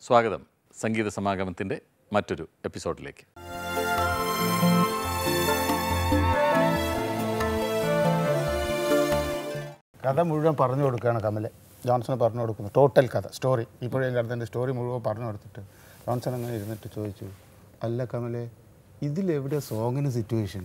സ്വാഗതം സംഗീത സമാഗമത്തിൻ്റെ മറ്റൊരു എപ്പിസോഡിലേക്ക് കഥ മുഴുവൻ പറഞ്ഞു കൊടുക്കുകയാണ് കമൽ ജോൺസൺ പറഞ്ഞു കൊടുക്കുന്നു ടോട്ടൽ കഥ സ്റ്റോറി ഇപ്പോഴും കടത്തിൻ്റെ സ്റ്റോറി മുഴുവൻ പറഞ്ഞു കൊടുത്തിട്ട് ജോൺസൺ അങ്ങനെ ഇരുന്നിട്ട് ചോദിച്ചു അല്ല കമലെ ഇതിലെവിടെ സോങ്ങിന് സിറ്റുവേഷൻ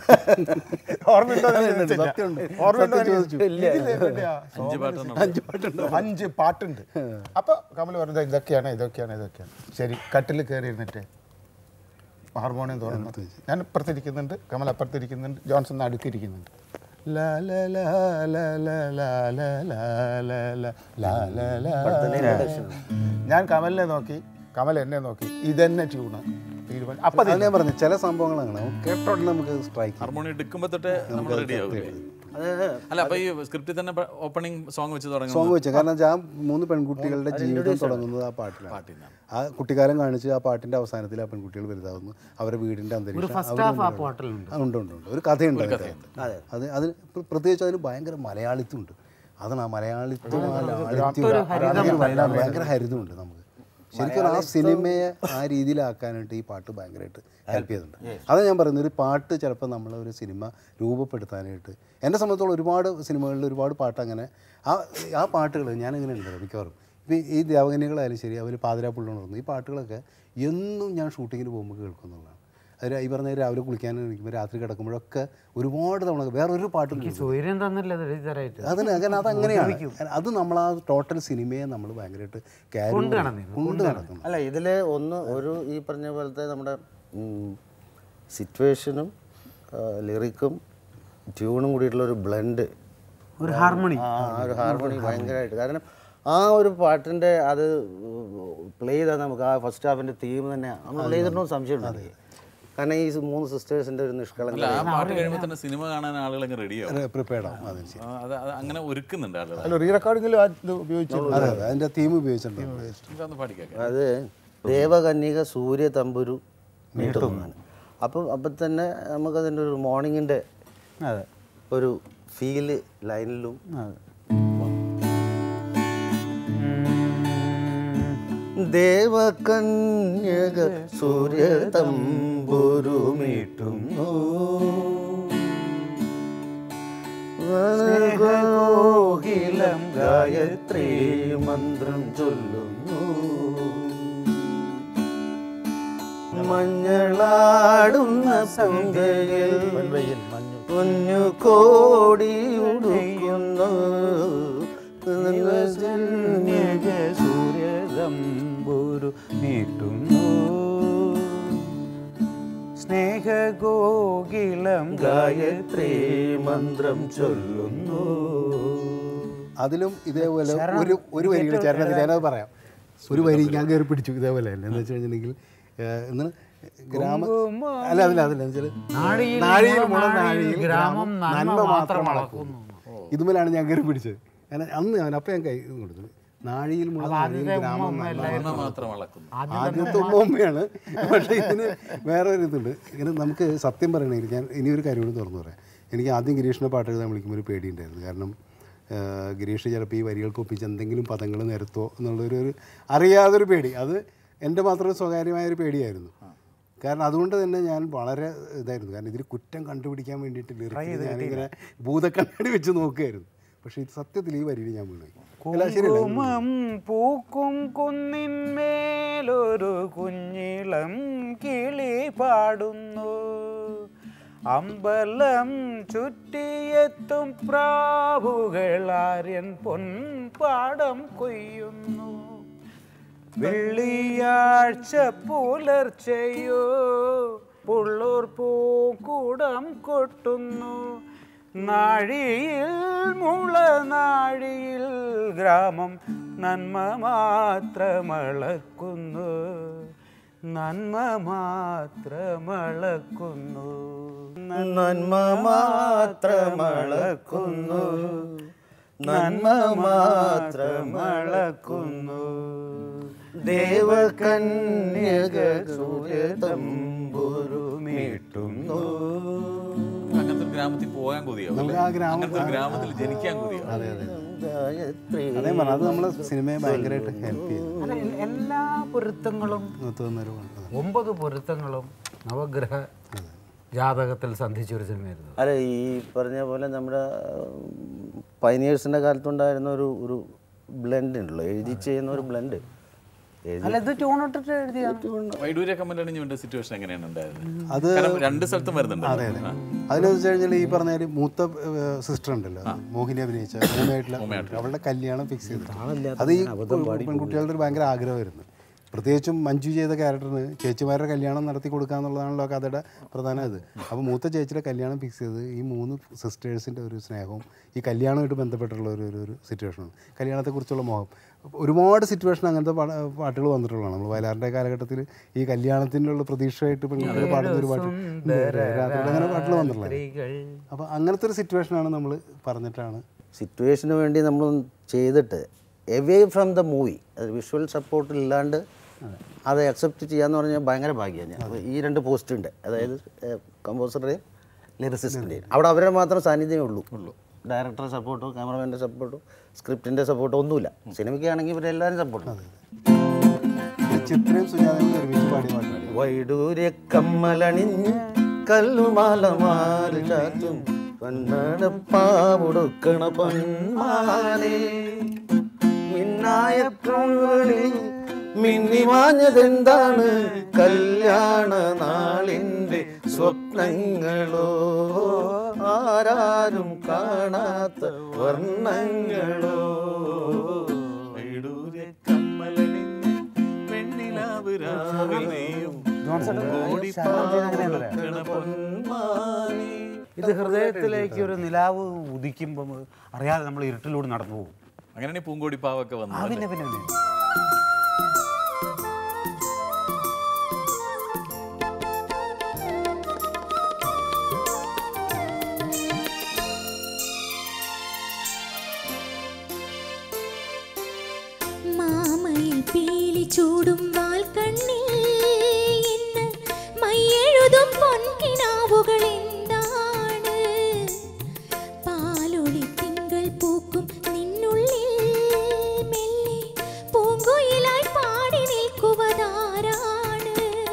അഞ്ച് പാട്ടുണ്ട് അപ്പൊ കമൽ പറഞ്ഞത് ഇതൊക്കെയാണ് ഇതൊക്കെയാണ് ഇതൊക്കെയാണ് ശരി കട്ടിൽ കയറി ഇരുന്നിട്ട് ഹാർമോണിയം തുറന്നു ഞാൻ അപ്പുറത്തിരിക്കുന്നുണ്ട് കമൽ അപ്പുറത്തിരിക്കുന്നുണ്ട് ജോൺസൺ അടുക്കിരിക്കുന്നുണ്ട് ലാ ലാ ലാ ലാ ലാ ലാ ലാ ലാ ലാ ലാ ലാ ലാ ലാ. ഞാൻ കമലിനെ നോക്കി കമൽ എന്നെ നോക്കി ഇതന്നെ ട്യൂണ് തീരുമാനം അപ്പൊ അത് ഞാൻ പറഞ്ഞു ചില സംഭവങ്ങൾ അങ്ങനെ കേട്ടോടെ നമുക്ക് സ്ട്രൈക്ക് ഹാർമോണി എടുക്കുമ്പോൾ തൊട്ട് നമ്മൾ റെഡി ആവില്ലേ അല്ല അപ്പോൾ ഈ സ്ക്രിപ്റ്റിൽ തന്നെ ഓപ്പണിംഗ് സോങ് വെച്ച് സോങ് തുടങ്ങുന്നത് വെച്ച കാരണം വെച്ചാൽ ആ മൂന്ന് പെൺകുട്ടികളുടെ ജീവിതം തുടങ്ങുന്നത് ആ പാട്ടിലാണ് പാട്ടിൽ നിന്നാണ് ആ കുട്ടിക്കാലം കാണിച്ച് ആ പാട്ടിന്റെ അവസാനത്തിൽ ആ പെൺകുട്ടികൾ വലുതാവുന്നു അവരുടെ വീടിന്റെ അന്തരീക്ഷം അവര് ആ, ഉണ്ട് ഉണ്ട് ഉണ്ട് ഒരു കഥയുണ്ട് അതിനകത്ത്. അത് അതിന് പ്ര- പ്രത്യേകിച്ച് അതിന് ഭയങ്കര മലയാളിത്വം ഉണ്ട് അതാണ് ആ മലയാളിത്വം ആ ലാളിത്യം അതിന് ഭയങ്കര ഹരിതമുണ്ട് നമുക്ക് ശരിക്കും ആ സിനിമയെ ആ രീതിയിലാക്കാനായിട്ട് ഈ പാട്ട് ഭയങ്കരമായിട്ട് ഹെൽപ്പ് ചെയ്തിട്ടുണ്ട് അതാ ഞാൻ പറയുന്നത് ഒരു പാട്ട് ചിലപ്പോൾ നമ്മൾ ഒരു സിനിമ രൂപപ്പെടുത്താനായിട്ട് എന്നെ സംബന്ധിച്ചോളം ഒരുപാട് സിനിമകളിൽ ഒരുപാട് പാട്ട് അങ്ങനെ ആ ആ പാട്ടുകൾ ഞാനിങ്ങനെ ഉണ്ട് മിക്കവാറും ഇപ്പോൾ ഈ ദേവകന്യകളായാലും ശരി അവർ പാതിരാപ്പുള്ളുണർന്നു ഈ പാട്ടുകളൊക്കെ എന്നും ഞാൻ ഷൂട്ടിങ്ങിന് പോകുമ്പോൾ കേൾക്കുന്നുള്ളതാണ് അത് ഈ പറഞ്ഞ രാവിലെ കുളിക്കാൻ ഇരിക്കുമ്പോൾ രാത്രി കിടക്കുമ്പോഴൊക്കെ ഒരുപാട് തവണ വേറൊരു പാട്ടും കേൾക്കും. സൂര്യൻ തന്നില്ല അത് എഴുതി തരായിട്ട് അതിന് അങ്ങനെ അതങ്ങനെയാണ് അത് നമ്മൾ ആ ടോട്ടൽ സിനിമയെ നമ്മൾ ഭയങ്കരമായിട്ട് carry കൊണ്ട് ചെയ്ത് നടന്നിരുന്നു, കൊണ്ട് നടക്കുന്നു അല്ല ഇതിൽ ഒന്ന് ഒരു ഈ പറഞ്ഞ പോലത്തെ നമ്മുടെ സിറ്റുവേഷനും ലിറിക്കും ട്യൂണും കൂടിയിട്ടുള്ള ഒരു ബ്ലെൻഡ് ഒരു ഹാർമണി ആ ഒരു ഹാർമണി ഭയങ്കരമായിട്ട് കാരണം ആ ഒരു പാട്ടിൻ്റെ അത് പ്ലേ ചെയ്താൽ നമുക്ക് ആ ഫസ്റ്റ് ഹാഫിൻ്റെ തീം തന്നെ അന്ന് പ്ലേ ചെയ്തിട്ടുണ്ടോ സംശയമുണ്ട് എനിക്ക്. കാരണം ഈ മൂന്ന് സിസ്റ്റേഴ്സിൻ്റെ ഒരു നിഷ്കളങ്ക അല്ല ആ പാട്ട് കഴിയുമ്പോൾ തന്നെ സിനിമ കാണാൻ ആളുകൾ റെഡിയാവും പ്രിപ്പയർഡ് ആവും അതിന് ശരി അത് അത് അങ്ങനെ ഒരുക്കുന്നുണ്ട് ആളുകൾ അല്ല റീ റെക്കോർഡിങ്ങിലും അത് ഉപയോഗിച്ചു അതെ അതെ അതിൻ്റെ തീം ഉപയോഗിച്ചിട്ടുണ്ട് ഇതൊന്ന് പാടിക്കാം അത് ദേവകന്യക സൂര്യ തമ്പുരു മീട്ടുന്നതാണ് അപ്പം അപ്പം തന്നെ നമുക്കതിൻ്റെ ഒരു മോർണിംഗിൻ്റെ അതെ ഒരു ഫീല് ലൈനിലും ദേവകന്യക സൂര്യ തമ്പുരു മീട്ടുന്നു ഗോകിലം ഗായത്രി മന്ത്രം ചൊല്ലുന്നു മഞ്ഞളാടുന്ന സന്ധ്യയിൽ കുഞ്ഞു കോടി ഉടുക്കുന്നു സൂര്യതമ്പുരു നീട്ടുന്നു സ്നേഹഗോകിലം ഗായത്രി മന്ത്രം ചൊല്ലുന്നു അതിലും ഇതേപോലെ ഒരു ഒരു വരികൾ ചേർന്നതിൽ ഞാനത് പറയാം ഒരു വരി ഞാൻ കയറി പിടിച്ചു ഇതേപോലെ തന്നെ എന്ന് വെച്ച് കഴിഞ്ഞിട്ടുണ്ടെങ്കിൽ എന്താണ് ഗ്രാമ അല്ല അതില്ല അതില്ല എന്ന് വെച്ചാൽ നാഴിയിൽ നാഴിയിൽ മുളം മുളം നാഴിയിൽ നാഴിയിൽ ഗ്രാമം നന്മ മാത്രം അളക്കുന്നു ഇതുമേലാണ് ഞാൻ കയറി പിടിച്ചത് കാരണം അന്ന് ഞാൻ അപ്പം ഞാൻ കൈ ഇത് കൊടുത്തു നാഴിയിൽ മുളം നാഴിയിൽ ഗ്രാമം നന്മ സിനിമ മാത്രം വളക്കുന്നു ആദ്യത്തെ ഉമ്മ ഉമ്മയാണ് പക്ഷേ ഇതിന് വേറെ ഒരു ഇതുണ്ട് ഇങ്ങനെ നമുക്ക് സത്യം പറയണമെങ്കിൽ ഞാൻ ഇനി ഒരു കാര്യം കൂടി തുറന്നു പറയാം എനിക്ക് ആദ്യം ഗിരീഷിനെ പാട്ട് എഴുതാൻ വിളിക്കുമ്പോൾ ഒരു പേടിയുണ്ടായിരുന്നു കാരണം ആ, ഗിരീഷ് ചിലപ്പോൾ ഈ വരികൾക്ക് ഒപ്പിച്ച് എന്തെങ്കിലും പദങ്ങൾ നിരത്തോ എന്നുള്ളൊരു ഒരു അറിയാതൊരു പേടി അത് എൻ്റെ മാത്രം സ്വകാര്യമായ ഒരു പേടിയായിരുന്നു കാരണം അതുകൊണ്ട് തന്നെ ഞാൻ വളരെ ഇതായിരുന്നു കാരണം ഇതിൽ കുറ്റം കണ്ടുപിടിക്കാൻ വേണ്ടിയിട്ട് lyrics ഞാനിങ്ങനെ ഭൂതക്കണ്ണാടി വെച്ച് നോക്കുകയായിരുന്നു പക്ഷേ ഇത് സത്യത്തിൽ ഈ വരിയിൽ ഞാൻ വീണു അല്ല ശരിയല്ല കുങ്കുമം പൂക്കും കുന്നിന്മേലൊരു കുഞ്ഞിളം കിളി പാടുന്നു അമ്പലം ചുറ്റിയെത്തും പ്രാവുകളാര്യൻ പൊൻപാടം കൊയ്യുന്നു വെള്ളിയാഴ്ച പുലർച്ചയോ പുള്ളൂർ പൂക്കൂടം കൊട്ടുന്നു നാഴിയിൽ മുളനാഴിയിൽ ഗ്രാമം നന്മ മാത്രമളക്കുന്നു നന്മ മാത്രമളക്കുന്നു നന്മ മാത്രമളക്കുന്നു നന്മ മാത്രമളക്കുന്നു ദേവകന്യക സൂര്യ തമ്പുരു മീട്ടുന്നു അങ്ങനത്തെ ഒരു ഗ്രാമത്തിൽ പോകാൻ കൊതിയാവും നമുക്ക് ആ ഗ്രാമം അങ്ങനത്തെ ഒരു ഗ്രാമത്തിൽ ജനിക്കാൻ കൊതിയാവും ഗായത്രി അതേ പറഞ്ഞു അത് നമ്മളെ സിനിമയെ ഭയങ്കരമായിട്ട് ഹെൽപ്പ് ചെയ്തു അല്ല, എൽ- എല്ലാ പൊരുത്തങ്ങളും തോന്നുന്നൊരു ഒമ്പത് പൊരുത്തങ്ങളും നവഗ്രഹ ജാതകത്തിൽ സന്ധിച്ച ഒരു സിനിമയായിരുന്നു അല്ല ഈ പറഞ്ഞ പോലെ നമ്മുടെ പൈനിയേഴ്സിൻ്റെ കാലത്തുണ്ടായിരുന്ന ഒരു ഒരു ബ്ലെൻഡ് ഉണ്ടല്ലോ എഴുതി ചെയ്യുന്ന ഒരു ബ്ലെൻഡ് അല്ല ഇത് ട്യൂണിട്ടിട്ട് എഴുതിയാണ് വൈഡൂര്യ കമ്മലണിഞ്ഞുവിന്റെ സിറ്റുവേഷൻ എങ്ങനെയാണ് ഉണ്ടായത് അത് കാരണം രണ്ട് സ്ഥലത്തും വരുന്നുണ്ട് അതെ അതെ അതിലെന്ന് വെച്ച് കഴിഞ്ഞാൽ ഈ പറഞ്ഞ ഒരു മൂത്ത സിസ്റ്റർ ഉണ്ടല്ലോ മോഹിനി അഭിനയിച്ച മൂന്നായിട്ടുള്ള അവളുടെ കല്യാണം ഫിക്സ് ചെയ്തിട്ട് അത് ഈ പെൺകുട്ടികളുടെ ഒരു ഭയങ്കര ആഗ്രഹമായിരുന്നു പ്രത്യേകിച്ചും മഞ്ജു ചെയ്ത ക്യാരക്ടറിന് ചേച്ചിമാരുടെ കല്യാണം നടത്തി കൊടുക്കുക എന്നുള്ളതാണല്ലോ ആ കഥയുടെ പ്രധാന ഇത് അപ്പോൾ മൂത്ത ചേച്ചിയുടെ കല്യാണം ഫിക്സ് ചെയ്ത് ഈ മൂന്ന് സിസ്റ്റേഴ്സിൻ്റെ ഒരു സ്നേഹവും ഈ കല്യാണമായിട്ട് ബന്ധപ്പെട്ടുള്ള ഒരു ഒരു- ഒരു സിറ്റുവേഷനാണ് കല്യാണത്തെക്കുറിച്ചുള്ള മോഹം ഒരുപാട് സിറ്റുവേഷൻ അങ്ങനത്തെ പാ- പാട്ടുകൾ വന്നിട്ടുള്ളതാണ് നമ്മൾ വയലാറിൻ്റെ കാലഘട്ടത്തിൽ ഈ കല്യാണത്തിനുള്ള പ്രതീക്ഷയായിട്ട് പെൺകുട്ടികൾ പാടുന്ന ഒരു പാട്ട് രാത്രിയിൽ അങ്ങനെ പാട്ടുകൾ വന്നിട്ടുള്ളത് സ്ത്രീകൾ അപ്പോൾ അങ്ങനത്തെ ഒരു സിറ്റുവേഷനാണ് നമ്മൾ പറഞ്ഞിട്ടാണ് സിറ്റുവേഷന് വേണ്ടി നമ്മൾ ചെയ്തിട്ട് എവേ ഫ്രം ദ മൂവി അത് വിഷ്വൽ സപ്പോർട്ട് ഇല്ലാണ്ട് അത് അക്സെപ്റ്റ് ചെയ്യാന്ന് പറഞ്ഞാൽ ഭയങ്കര ഭാഗ്യമാണ് ഞാൻ അപ്പോൾ ഈ രണ്ട് പോസ്റ്റ് ഉണ്ട് അതായത് കമ്പോസറുടെയും ലിറിസിസ്റ്റിൻ്റെയും അവിടെ അവരുടെ മാത്രം സാന്നിധ്യമേ ഉള്ളൂ ഉള്ളൂ ഡയറക്ടറുടെ സപ്പോർട്ടോ ക്യാമറമാൻ്റെ സപ്പോർട്ടോ സ്ക്രിപ്റ്റിൻ്റെ സപ്പോർട്ടോ ഒന്നുമില്ല സിനിമയ്ക്കാണെങ്കിൽ ഇവരെല്ലാവരും സപ്പോർട്ട് ഇത് ചിത്രയും സുജാതയും കൂടി ഒരുമിച്ച് പാടിയ പാട്ടാണ് വൈഡൂര്യ കമ്മലണിഞ്ഞ് കല്ലുമാലമാല് ചാറ്റും കണ്ണടപ്പാവുടുക്കണ പൊന്മാനെ മിന്നായ കണ്ണുകളിൽ മിന്നിമാഞ്ഞതെന്താണ് കല്യാണ നാളിൻ്റെ സ്വപ്നങ്ങളോ ആരാരും കാണാത്ത വർണ്ണങ്ങളോ വൈഡൂര്യ കമ്മലണിഞ്ഞ് വെണ്ണിലാവ് രാവിൽ നെയ്യും ഓടി പാവണ പൊന്മാനേ. ഇത് ഹൃദയത്തിലേക്ക് ഒരു നിലാവ് ഉദിക്കുമ്പോൾ അറിയാതെ നമ്മൾ ഇരുട്ടിലൂടെ നടന്നു പോകും അങ്ങനെയാണ് ഈ പൂങ്കോടി പാവൊക്കെ ആ വന്നത് പിന്നെ പിന്നെ പിന്നെ മാമയിൽ പീലി ചൂടും വാൽക്കണ്ണിൽ ഇന്ന് മയ്യെഴുതും പൊൻകിനാവുകൾ എന്താണ് പാലൊളി തിങ്കൾ പൂക്കും നിന്നുള്ളിൽ മെല്ലെ പൂങ്കുയിലായി പാടി നിൽക്കുവതാരാണ്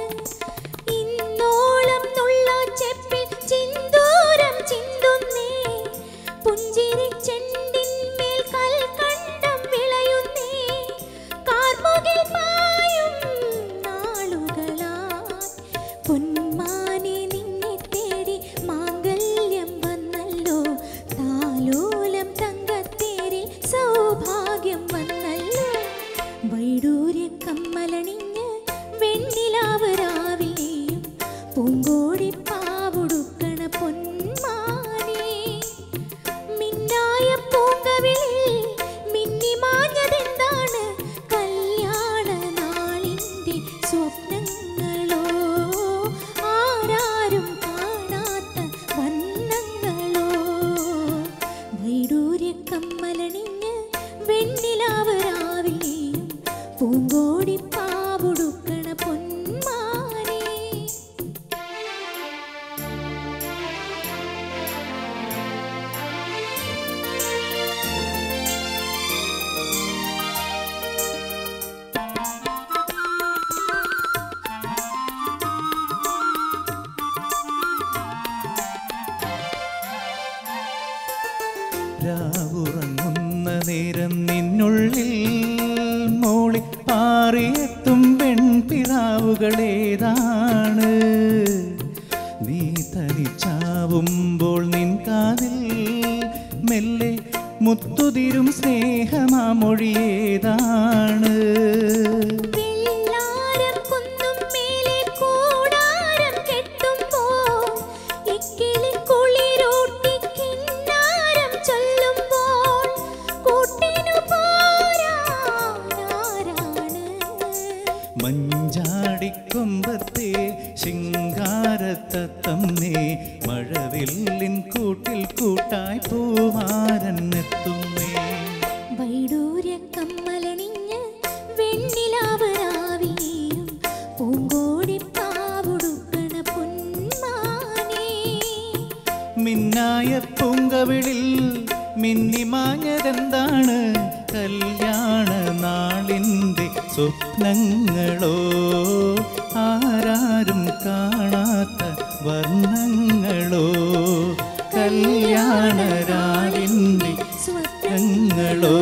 ഇന്നോളം നുള്ളാച്ചെപ്പിൽ ചിന്തൂരം ചിന്തുന്നേ പുഞ്ചിരി ചെണ്ടിന്മേൽ കൽക്കണ്ടം വിളയുന്നേ കാർമുകിൽ പായും നാളുകളായി പൊന്മാനെ നിന്നെ തേടി മാംഗല്യം വന്നല്ലോ താലോലം തങ്കത്തേരിൽ സൗഭാഗ്യം വന്നല്ലോ വൈഡൂര്യ കമ്മലണിഞ്ഞ് വെണ്ണിലാവ് രാവിലെയും പൂങ്കോടി പാവുടുക്കണ പൊന്മാനേ മിന്നായ പൂങ്കവിളിൽ മിന്നിമാഞ്ഞതെന്താണ് കല്യാണ നാളിൻ്റെ സ്വപ്നങ്ങളോ ആരാരും കാണാത്ത വർണ്ണങ്ങളോ വൈഡൂര്യ കമ്മലണിഞ്ഞ് വെണ്ണിലാവ് രാവിലെയും പൂങ്കോടി പാവുടുക്കണ പൊന്മാനേ രാവുറങ്ങുന്ന നേരം നിന്നുള്ളിൽ മോളി പാറിയെത്തും പെൺപിറാവുകളേതാണ് നീ തനിച്ചാവുമ്പോൾ നിൻ കാതിൽ മെല്ലെ മുത്തുതിരും സ്നേഹമാമൊഴിയേതാണ് വെള്ളാരം കുന്നും മേലെ കൂടാരം കെട്ടുമ്പോൾ ഇക്കിളി കുളിരൂട്ടി കിന്നാരം ചൊല്ലുമ്പോൾ കൂട്ടിനു പോരാനാരാണ് മഞ്ചാടിക്കൊമ്പത്തെ ശിങ്കാരത്തത്തമ്മേ മഴവില്ലിൻ കൂട്ടിൽ കൂട്ടായി പൂമാരനെത്തുന്നേ വൈഡൂര്യ കമ്മലണിഞ്ഞ് വെണ്ണിലാവ് രാവിലെയും പൂങ്കോടി പാവുടുക്കണ പൊന്മാനേ മിന്നായ പൂങ്കവിളിൽ മിന്നിമാഞ്ഞതെന്താണ് കല്യാണ നാളിൻ്റെ സ്വപ്നങ്ങൾ വർണ്ണങ്ങളോ ആരാരും കാണാത്ത വർണ്ണങ്ങളോ കല്യാണരാവിൻ്റെ സ്വപ്നങ്ങളോ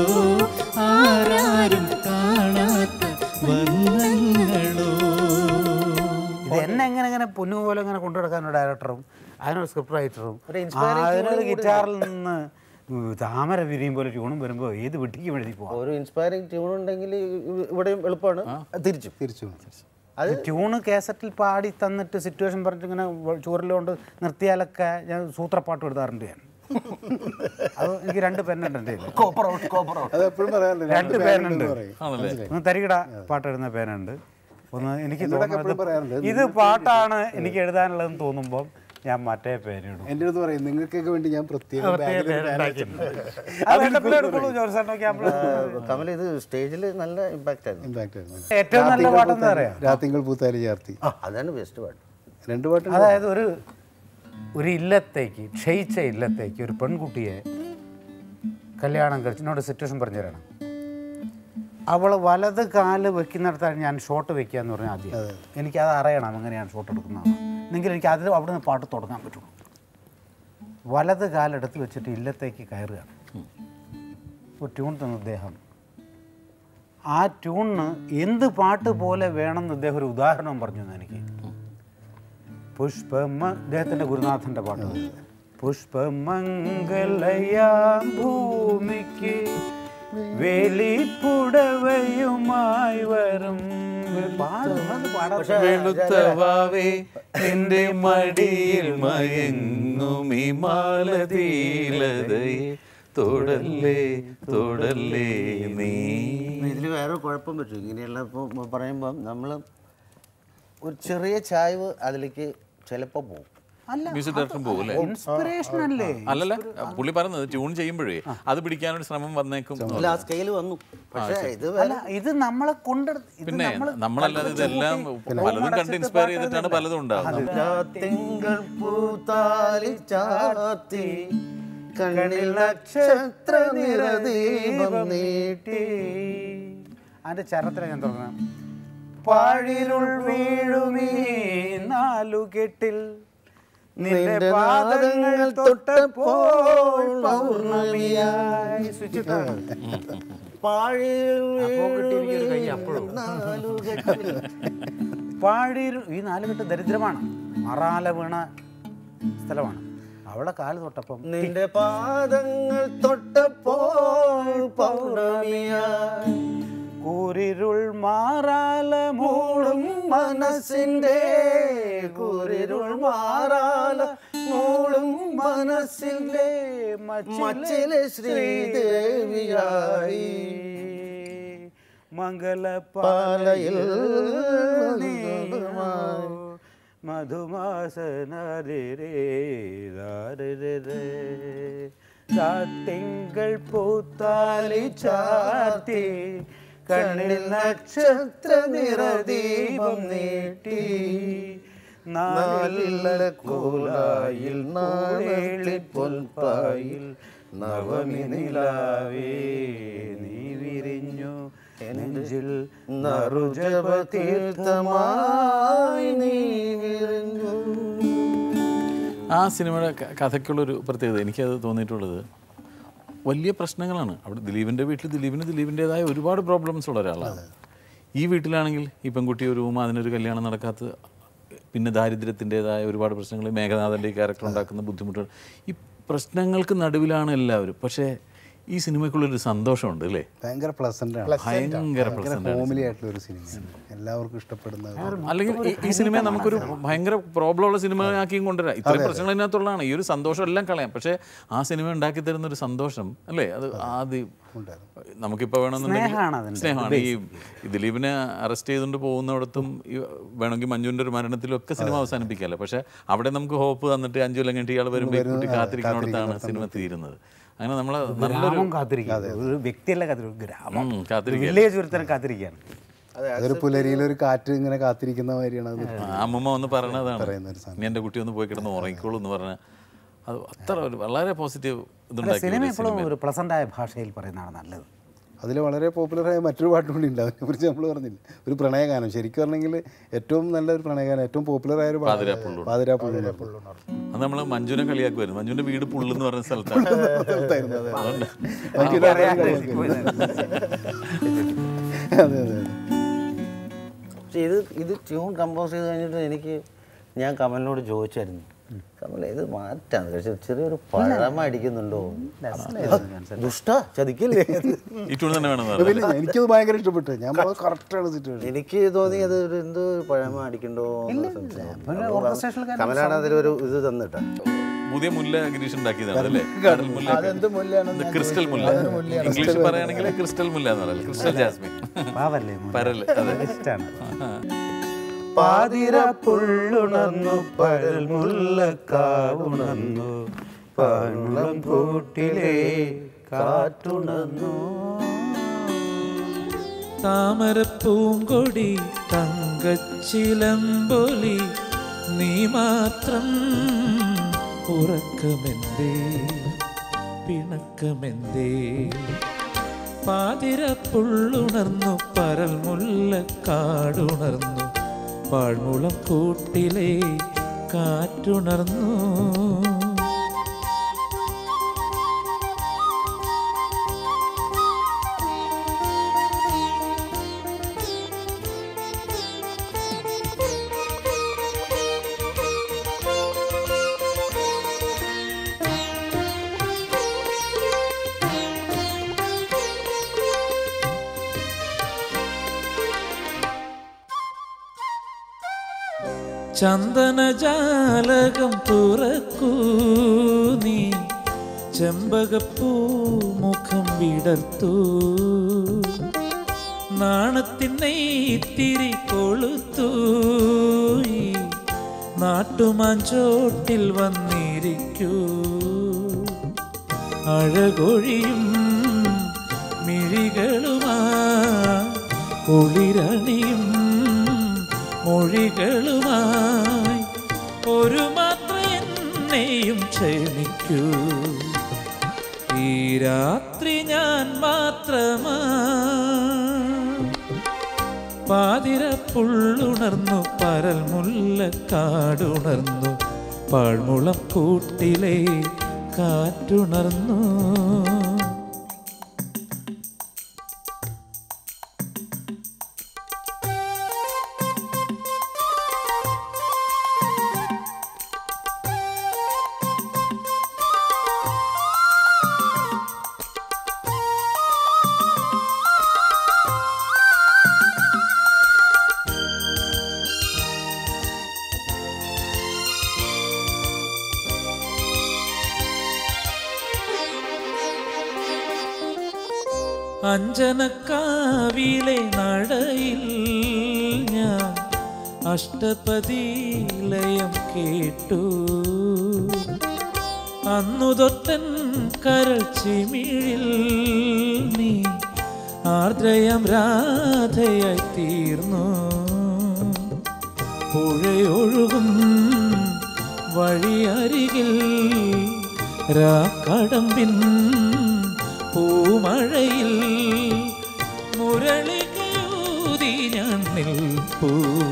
ആരാരും കാണാത്ത വർണ്ണങ്ങളോ ഇത് എന്നെ എങ്ങനെ എങ്ങനെ പൊന്നു പോലെ ഇങ്ങനെ കൊണ്ടുനടക്കാൻ ഒരു ഡയറക്ടറും അതിനൊരു സ്ക്രിപ്റ്റ് റൈറ്ററും ഒരു inspiring അതിനൊരു tune കൂടി ഗിറ്റാറിൽ നിന്ന് താമര വിരിയും പോലെ ട്യൂണും വരുമ്പോൾ ഏത് വെട്ടിക്കും എഴുതി പോവാം ഒരു ഇൻസ്പയറിംഗ് ട്യൂൺ ഉണ്ടെങ്കിൽ ഇവിടെയും എളുപ്പമാണ് തിരിച്ചും തിരിച്ചു അത് ട്യൂണ് കേസറ്റിൽ പാടി തന്നിട്ട് സിറ്റുവേഷൻ പറഞ്ഞിട്ട് ഇങ്ങനെ വ- ചൂരലുകൊണ്ട് നിർത്തിയാലൊക്കെ ഞാൻ സൂത്രപ്പാട്ട് എഴുതാറുണ്ട് ഞാൻ അത് എനിക്ക് രണ്ട് പെന്നുണ്ട് എൻ്റെ കയ്യിൽ. കോപ്പർ ഔട്ട് കോപ്പർ ഔട്ട് അത് എപ്പോഴും പറയാറുണ്ട് രണ്ട് പേനുണ്ട് പറയും ആണല്ലേ ഒന്ന് തരികിട പാട്ട് എഴുതുന്ന പേനുണ്ട് ഒന്ന് എനിക്ക് എന്നോടൊക്കെ തോന്നുന്നത് എപ്പോഴും പറയാറുണ്ട്, ഇത് പാട്ടാണ് എനിക്ക് എഴുതാനുള്ളതെന്ന് തോന്നുമ്പോൾ ഞാൻ മറ്റേ പേനിടും എൻ്റെ അടുത്ത് പറയും നിങ്ങൾക്കൊക്കെ വേണ്ടി ഞാൻ പ്രത്യേകം ബാഗിൽ ഒരു പേന വെച്ചിട്ടുണ്ട്. അത് വേണ്ടപ്പോഴേ എടുക്കുള്ളൂ ജോർസാനൊക്കെ ആകുമ്പോൾ കമൽ ഇത് സ്റ്റേജിൽ നല്ല ഇമ്പാക്റ്റ് ആയിരുന്നു Impact ആയിരുന്നു. ഏറ്റവും നല്ല പാട്ടെന്താ പറയാ രാത്തിങ്കൾ പൂത്താലി ചേർത്തി അതാണ് ബെസ്റ്റ് പാട്ട് രണ്ട് പാട്ടുണ്ട് അതായത് ഒരു ഒരു ഇല്ലത്തേക്ക് ക്ഷയിച്ച ഇല്ലത്തേക്ക് ഒരു പെൺകുട്ടിയെ കല്യാണം കഴിച്ച് എന്നോട് സിറ്റുവേഷൻ പറഞ്ഞു തരണം അവൾ വലത് കാല് വെക്കുന്നിടത്താണ് ഞാൻ ഷോട്ട് വെക്കുക എന്ന് പറഞ്ഞാൽ ആദ്യം എനിക്കത് അറിയണം എങ്ങനെയാണ് ഷോട്ട് എടുക്കുന്നതാണ് എന്നെങ്കിൽ എനിക്ക് അതിൽ അവിടെ നിന്ന് പാട്ട് തുടങ്ങാൻ പറ്റുള്ളൂ വലത് കാലെടുത്ത് വെച്ചിട്ട് ഇല്ലത്തേക്ക് കയറുകയാണ് ഒരു ട്യൂൺ തന്ന അദ്ദേഹം ആ ട്യൂണിന് എന്ത് പാട്ട് പോലെ വേണമെന്ന് അദ്ദേഹം ഒരു ഉദാഹരണം പറഞ്ഞു തന്നു എനിക്ക് പുഷ്പമ അദ്ദേഹത്തിൻ്റെ ഗുരുനാഥൻ്റെ പാട്ട് പുഷ്പമംഗലയാം ഭൂമിക്ക് വേലിപ്പുടവയുമായി വരും പാടും അത് പാടാൻ വെളുത്തവാവേ എന്റെ മടിയിൽ മയങ്ങുമി മാലതീലതയെ തൊടല്ലേ തൊടല്ലേ നീ ഇതിൽ വേറെ കുഴപ്പം പറ്റും ഇങ്ങനെയുള്ള ഇപ്പോൾ പറയുമ്പം നമ്മൾ ഒരു ചെറിയ ചായ്വ് അതിലേക്ക് ചിലപ്പോൾ പോകും മ്യൂസിക് ഡയറക്ടറും പോകും അല്ലേ ഇൻസ്പിറേഷൻ അല്ലേ അല്ലല്ല പുള്ളി പറയുന്നത് ട്യൂൺ ചെയ്യുമ്പോഴേ അത് പിടിക്കാനൊരു ശ്രമം വന്നേക്കും ഇല്ല ആ സ്കെയിൽ വന്നു പക്ഷേ ഇത് അല്ല ഇത് നമ്മളെ കൊണ്ടെടുത്ത് ഇത് പിന്നെ നമ്മള് നമ്മളല്ലാതെ ഇതെല്ലാം പലതും കണ്ട് ഇൻസ്പയർ ചെയ്തിട്ടാണ് പലതും ഉണ്ടാകുന്നത് തിങ്കൾ പൂത്താലി ചാത്തി കണ്ണിൽ നക്ഷത്ര നിറദീപം നീട്ടി അതിന്റെ ചരത്തിലാണ് ഞാൻ തുടങ്ങാം പാഴിരുൾ വീഴുമീ നാലു കെട്ടിൽ നിന്റെ പാദങ്ങൾ തൊട്ടപ്പോൾ പൗർണമിയായി സ്വിച്ച് ഇട്ടാണ്. അപ്പോ കിട്ടിയിരിക്കൊരു കൈ അപ്പോഴും. പാഴിരു ഈ നാല് കെട്ട് ദരിദ്രമാണ് മറാല വീണ സ്ഥലമാണ് അവിടെ കാല് തൊട്ടപ്പം നിന്റെ പാദങ്ങൾ തൊട്ടപ്പോൾ പൗർണമിയായി കൂരിരുൾ മാറാല മൂളും മനസ്സിൻ്റെ കുരിരുൾ മാറാല മൂളും മനസ്സിന്റെ മച്ചിലെ ശ്രീദേവിയായി മംഗളപാലയിൽ മധുമായി തിങ്കൾ പൂത്താലി ചാത്തി കണ്ണിൽ നക്ഷത്ര നിറദീപം നീട്ടി നാലില്ല കോലായിൽ നാളേളി പൊൽപ്പായിൽ നവമി നിലാവേ നീ വിരിഞ്ഞു നെഞ്ചിൽ നറുജപ തീർത്ഥമായി നീ വിരിഞ്ഞു ആ സിനിമയുടെ ക- കഥയ്ക്കുള്ളൊരു പ്രത്യേകത എനിക്കത് തോന്നിയിട്ടുള്ളത് വലിയ പ്രശ്നങ്ങളാണ് അവിടെ ദിലീപിൻ്റെ വീട്ടിൽ ദിലീപിന് ദിലീപിൻ്റെതായ ഒരുപാട് പ്രോബ്ലംസ് ഉള്ള ഒരാളാണ് ഈ വീട്ടിലാണെങ്കിൽ ഈ പെൺകുട്ടി ഒരു റൂം അതിനൊരു കല്യാണം നടക്കാത്ത പിന്നെ ദാരിദ്ര്യത്തിൻ്റെതായ ഒരുപാട് പ്രശ്നങ്ങൾ മേഘനാഥൻ്റെ ഈ ക്യാരക്ടർ ഉണ്ടാക്കുന്ന ബുദ്ധിമുട്ടുകൾ ഈ പ്രശ്നങ്ങൾക്ക് നടുവിലാണ് എല്ലാവരും പക്ഷേ ഈ സിനിമയ്ക്കുള്ളൊരു സന്തോഷമുണ്ട് അല്ലേ ഭയങ്കര പ്ലസന്റ് ആണ് ഭയങ്കര പ്രശ്നം ഹോമിലി ആയിട്ടുള്ള ഒരു സിനിമയാണ് എല്ലാവർക്കും ഇഷ്ടപ്പെടുന്ന ഒരു- അല്ലെങ്കിൽ ഈ- ഈ സിനിമയെ നമുക്കൊരു ഭയങ്കര പ്രോബ്ലം ഉള്ള സിനിമ ആക്കിയും കൊണ്ടുവരാം ഇത്രയും പ്രശ്നങ്ങൾ ഇതിനകത്തുള്ളതാണ് ഈ ഒരു സന്തോഷം എല്ലാം കളയാം പക്ഷേ ആ സിനിമ ഉണ്ടാക്കി തരുന്ന ഒരു സന്തോഷം അല്ലേ അത് ആദ്യം നമുക്കിപ്പോൾ വേണമെന്നുണ്ടെങ്കിൽ സ്നേഹമാണ് അതിൻ്റെ സ്നേഹമാണ് ഈ ഈ ദിലീപിനെ അറസ്റ്റ് ചെയ്തുകൊണ്ട് പോകുന്നിടത്തും ഈ വേണമെങ്കിൽ മഞ്ജുവിൻ്റെ ഒരു മരണത്തിലും ഒക്കെ സിനിമ അവസാനിപ്പിക്കാമല്ലോ പക്ഷേ അവിടെ നമുക്ക് ഹോപ്പ് തന്നിട്ട് അഞ്ചു കൊല്ലം കഴിഞ്ഞിട്ട് ഇയാൾ വരുമ്പോൾ ഈ കുട്ടി കാത്തിരിക്കുന്നിടത്താണ് സിനിമ തീരുന്നത് അങ്ങനെ നമ്മൾ നല്ലൊരു ഗ്രാമം കാത്തിരിക്കുക ഒരു വ്യക്തിയല്ല കാത്തിരിക്കും ഗ്രാമം ഉം, കാത്തിരിക്കുക വില്ലേജ് ഒരുത്തരം കാത്തിരിക്കുകയാണ് അതൊരു പുലരിയിലൊരു കാറ്റ് ഇങ്ങനെ കാത്തിരിക്കുന്ന മാതിരിയാണ് അത് അമ്മമ്മ ഒന്ന് പറഞ്ഞതാണ് പറയുന്ന ഒരു സാധനം. നീ എൻ്റെ കുട്ടി ഒന്ന് പോയി കിടന്ന് ഉറങ്ങിക്കോളൂ എന്ന് പറഞ്ഞ അത് അത്ര ഒരു വളരെ പോസിറ്റീവ് ഇതുണ്ടാക്കി സിനിമ ഒരു എപ്പോഴും സിനിമ. ഒരു പ്ലസൻ്റായ ഭാഷയിൽ പറയുന്നതാണ് നല്ലത് അതിൽ വളരെ പോപ്പുലറായ മറ്റൊരു പാട്ടും കൂടി ഉണ്ട് അതിനെക്കുറിച്ച് നമ്മൾ പറഞ്ഞില്ല ഒരു പ്രണയഗാനം ശരിക്കും പറഞ്ഞെങ്കിൽ ഏറ്റവും നല്ല ഒരു പ്രണയഗാനം ഏറ്റവും പോപ്പുലറായ ഒരു പാട്ട് പാതിരാപ്പുള്ളു. പാതിരാപ്പുള്ളു അത് നമ്മൾ മഞ്ജുനെ കളിയാക്കുമായിരുന്നു മഞ്ജുവിന്റെ വീട് പുള്ളെന്ന് പറഞ്ഞ സ്ഥലത്താണ് സ്ഥലത്തായിരുന്നു, അതെ. അതുകൊണ്ട് മഞ്ജുവിനെ അതെ അതെ അതെ പക്ഷേ ഇത് ഇത് ട്യൂൺ കമ്പോസ് ചെയ്ത് കഴിഞ്ഞിട്ട് എനിക്ക് ഞാൻ കമലിനോട് ചോദിച്ചായിരുന്നു കമൽ ഇത് മാറ്റാണ് പക്ഷെ ചെറിയൊരു പഴമ അടിക്കുന്നുണ്ടോ ദുഷ്ട ചതിക്കില്ലേ ഈ ട്യൂൺ തന്നെ വേണമെന്ന് അപ്പൊ പറഞ്ഞു പിന്നെ എനിക്കത് ഭയങ്കര ഇഷ്ടപ്പെട്ടു ഞാൻ പറഞ്ഞത് കറക്റ്റാണ് സിറ്റുവേഷൻ എനിക്ക് തോന്നി അത് ഒരു എന്തോ ഒരു പഴമ അടിക്കണ്ടോ എന്ന് സംശയം. കമലാണ് അതിലൊരു ഇത് തന്നിട്ട പുതിയ മുല്ല ഗിരീഷ് ഉണ്ടാക്കിയതാണ് അല്ലേ കടൽ മുല്ല അതെന്ത് മുല്ലയാണെന്ന് ഇത് ക്രിസ്റ്റൽ മുല്ല ഇംഗ്ലീഷ് പറയുകയാണെങ്കിൽ ക്രിസ്റ്റൽ മുല്ല എന്ന് പറയല്ലേ ക്രിസ്റ്റൽ ജാസ്മിൻ പാവല്ലേ മോനെ? പരല് അതെ ഇഷ്ടാണ് പാതിര പുള്ളുണർന്നു പരൽ മുല്ലക്കാവുണർന്നു പള്ളം കൂട്ടിലെ കാറ്റുണർന്നു താമരപ്പൂങ്കൊടി തങ്കച്ചിലമ്പൊലി നീ മാത്രം ഉറക്കമെന്തേ പിണക്കമെന്തേ പാതിരപ്പുള്ളുണർന്നു പരൽ മുല്ലക്കാടുണർന്നു പാഴ്മുളം കൂട്ടിലെ കാറ്റുണർന്നു ചന്ദനജാലകം തുറക്കൂ നീ ചെമ്പകപ്പൂ മുഖം വിടർത്തു നാണത്തിനെ ഇത്തിരി കൊളുത്തു ഈ നാട്ടുമാഞ്ചോട്ടിൽ വന്നിരിക്കൂ അഴകൊഴിയും മിഴികളുമാ കുളിരണിയും മൊഴികളുമായി ഒരു മാത്ര എന്നെയും ക്ഷണിക്കൂ ഈ രാത്രി ഞാൻ മാത്രമാ പാതിരപ്പുള്ളുണർന്നു പരൽ മുല്ലക്കാടുണർന്നു പാഴ്മുളം കൂട്ടിലെ കാറ്റുണർന്നു അഞ്ജനക്കാവിലെ നടയിൽ ഞാൻ അഷ്ടപതിലയം കേട്ടു അന്നു തൊട്ടൻ കരൾ ചിമിഴിൽ നീ ആർദ്രയം രാധയായി തീർന്നു പുഴയൊഴുകും വഴിയരികിൽ രാക്കടമ്പിൻ പൂമഴയിൽ മുരളികയൂതി ഞാൻ നിൽപ്പൂ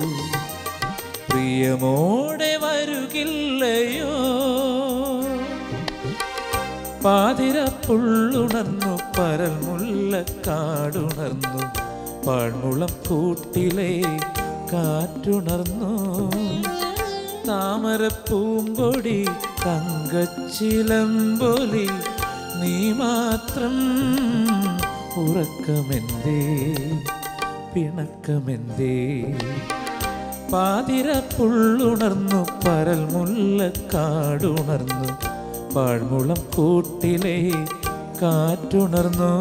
പ്രിയമോടെ വരുകില്ലയോ പാതിരപ്പുള്ളുണർന്നു പരൽ മുല്ലക്കാടുണർന്നു പാഴ്മുളം കൂട്ടിലെ കാറ്റുണർന്നു താമരപ്പൂങ്കൊടി തങ്കച്ചിലമ്പൊലി നീ മാത്രം ഉറക്കമെന്തേ പിണക്കമെന്തേ പാതിരപ്പുള്ളുണർന്നു പരൽ മുല്ലക്കാടുണർന്നു പാഴ്മുളം കൂട്ടിലെ കാറ്റുണർന്നു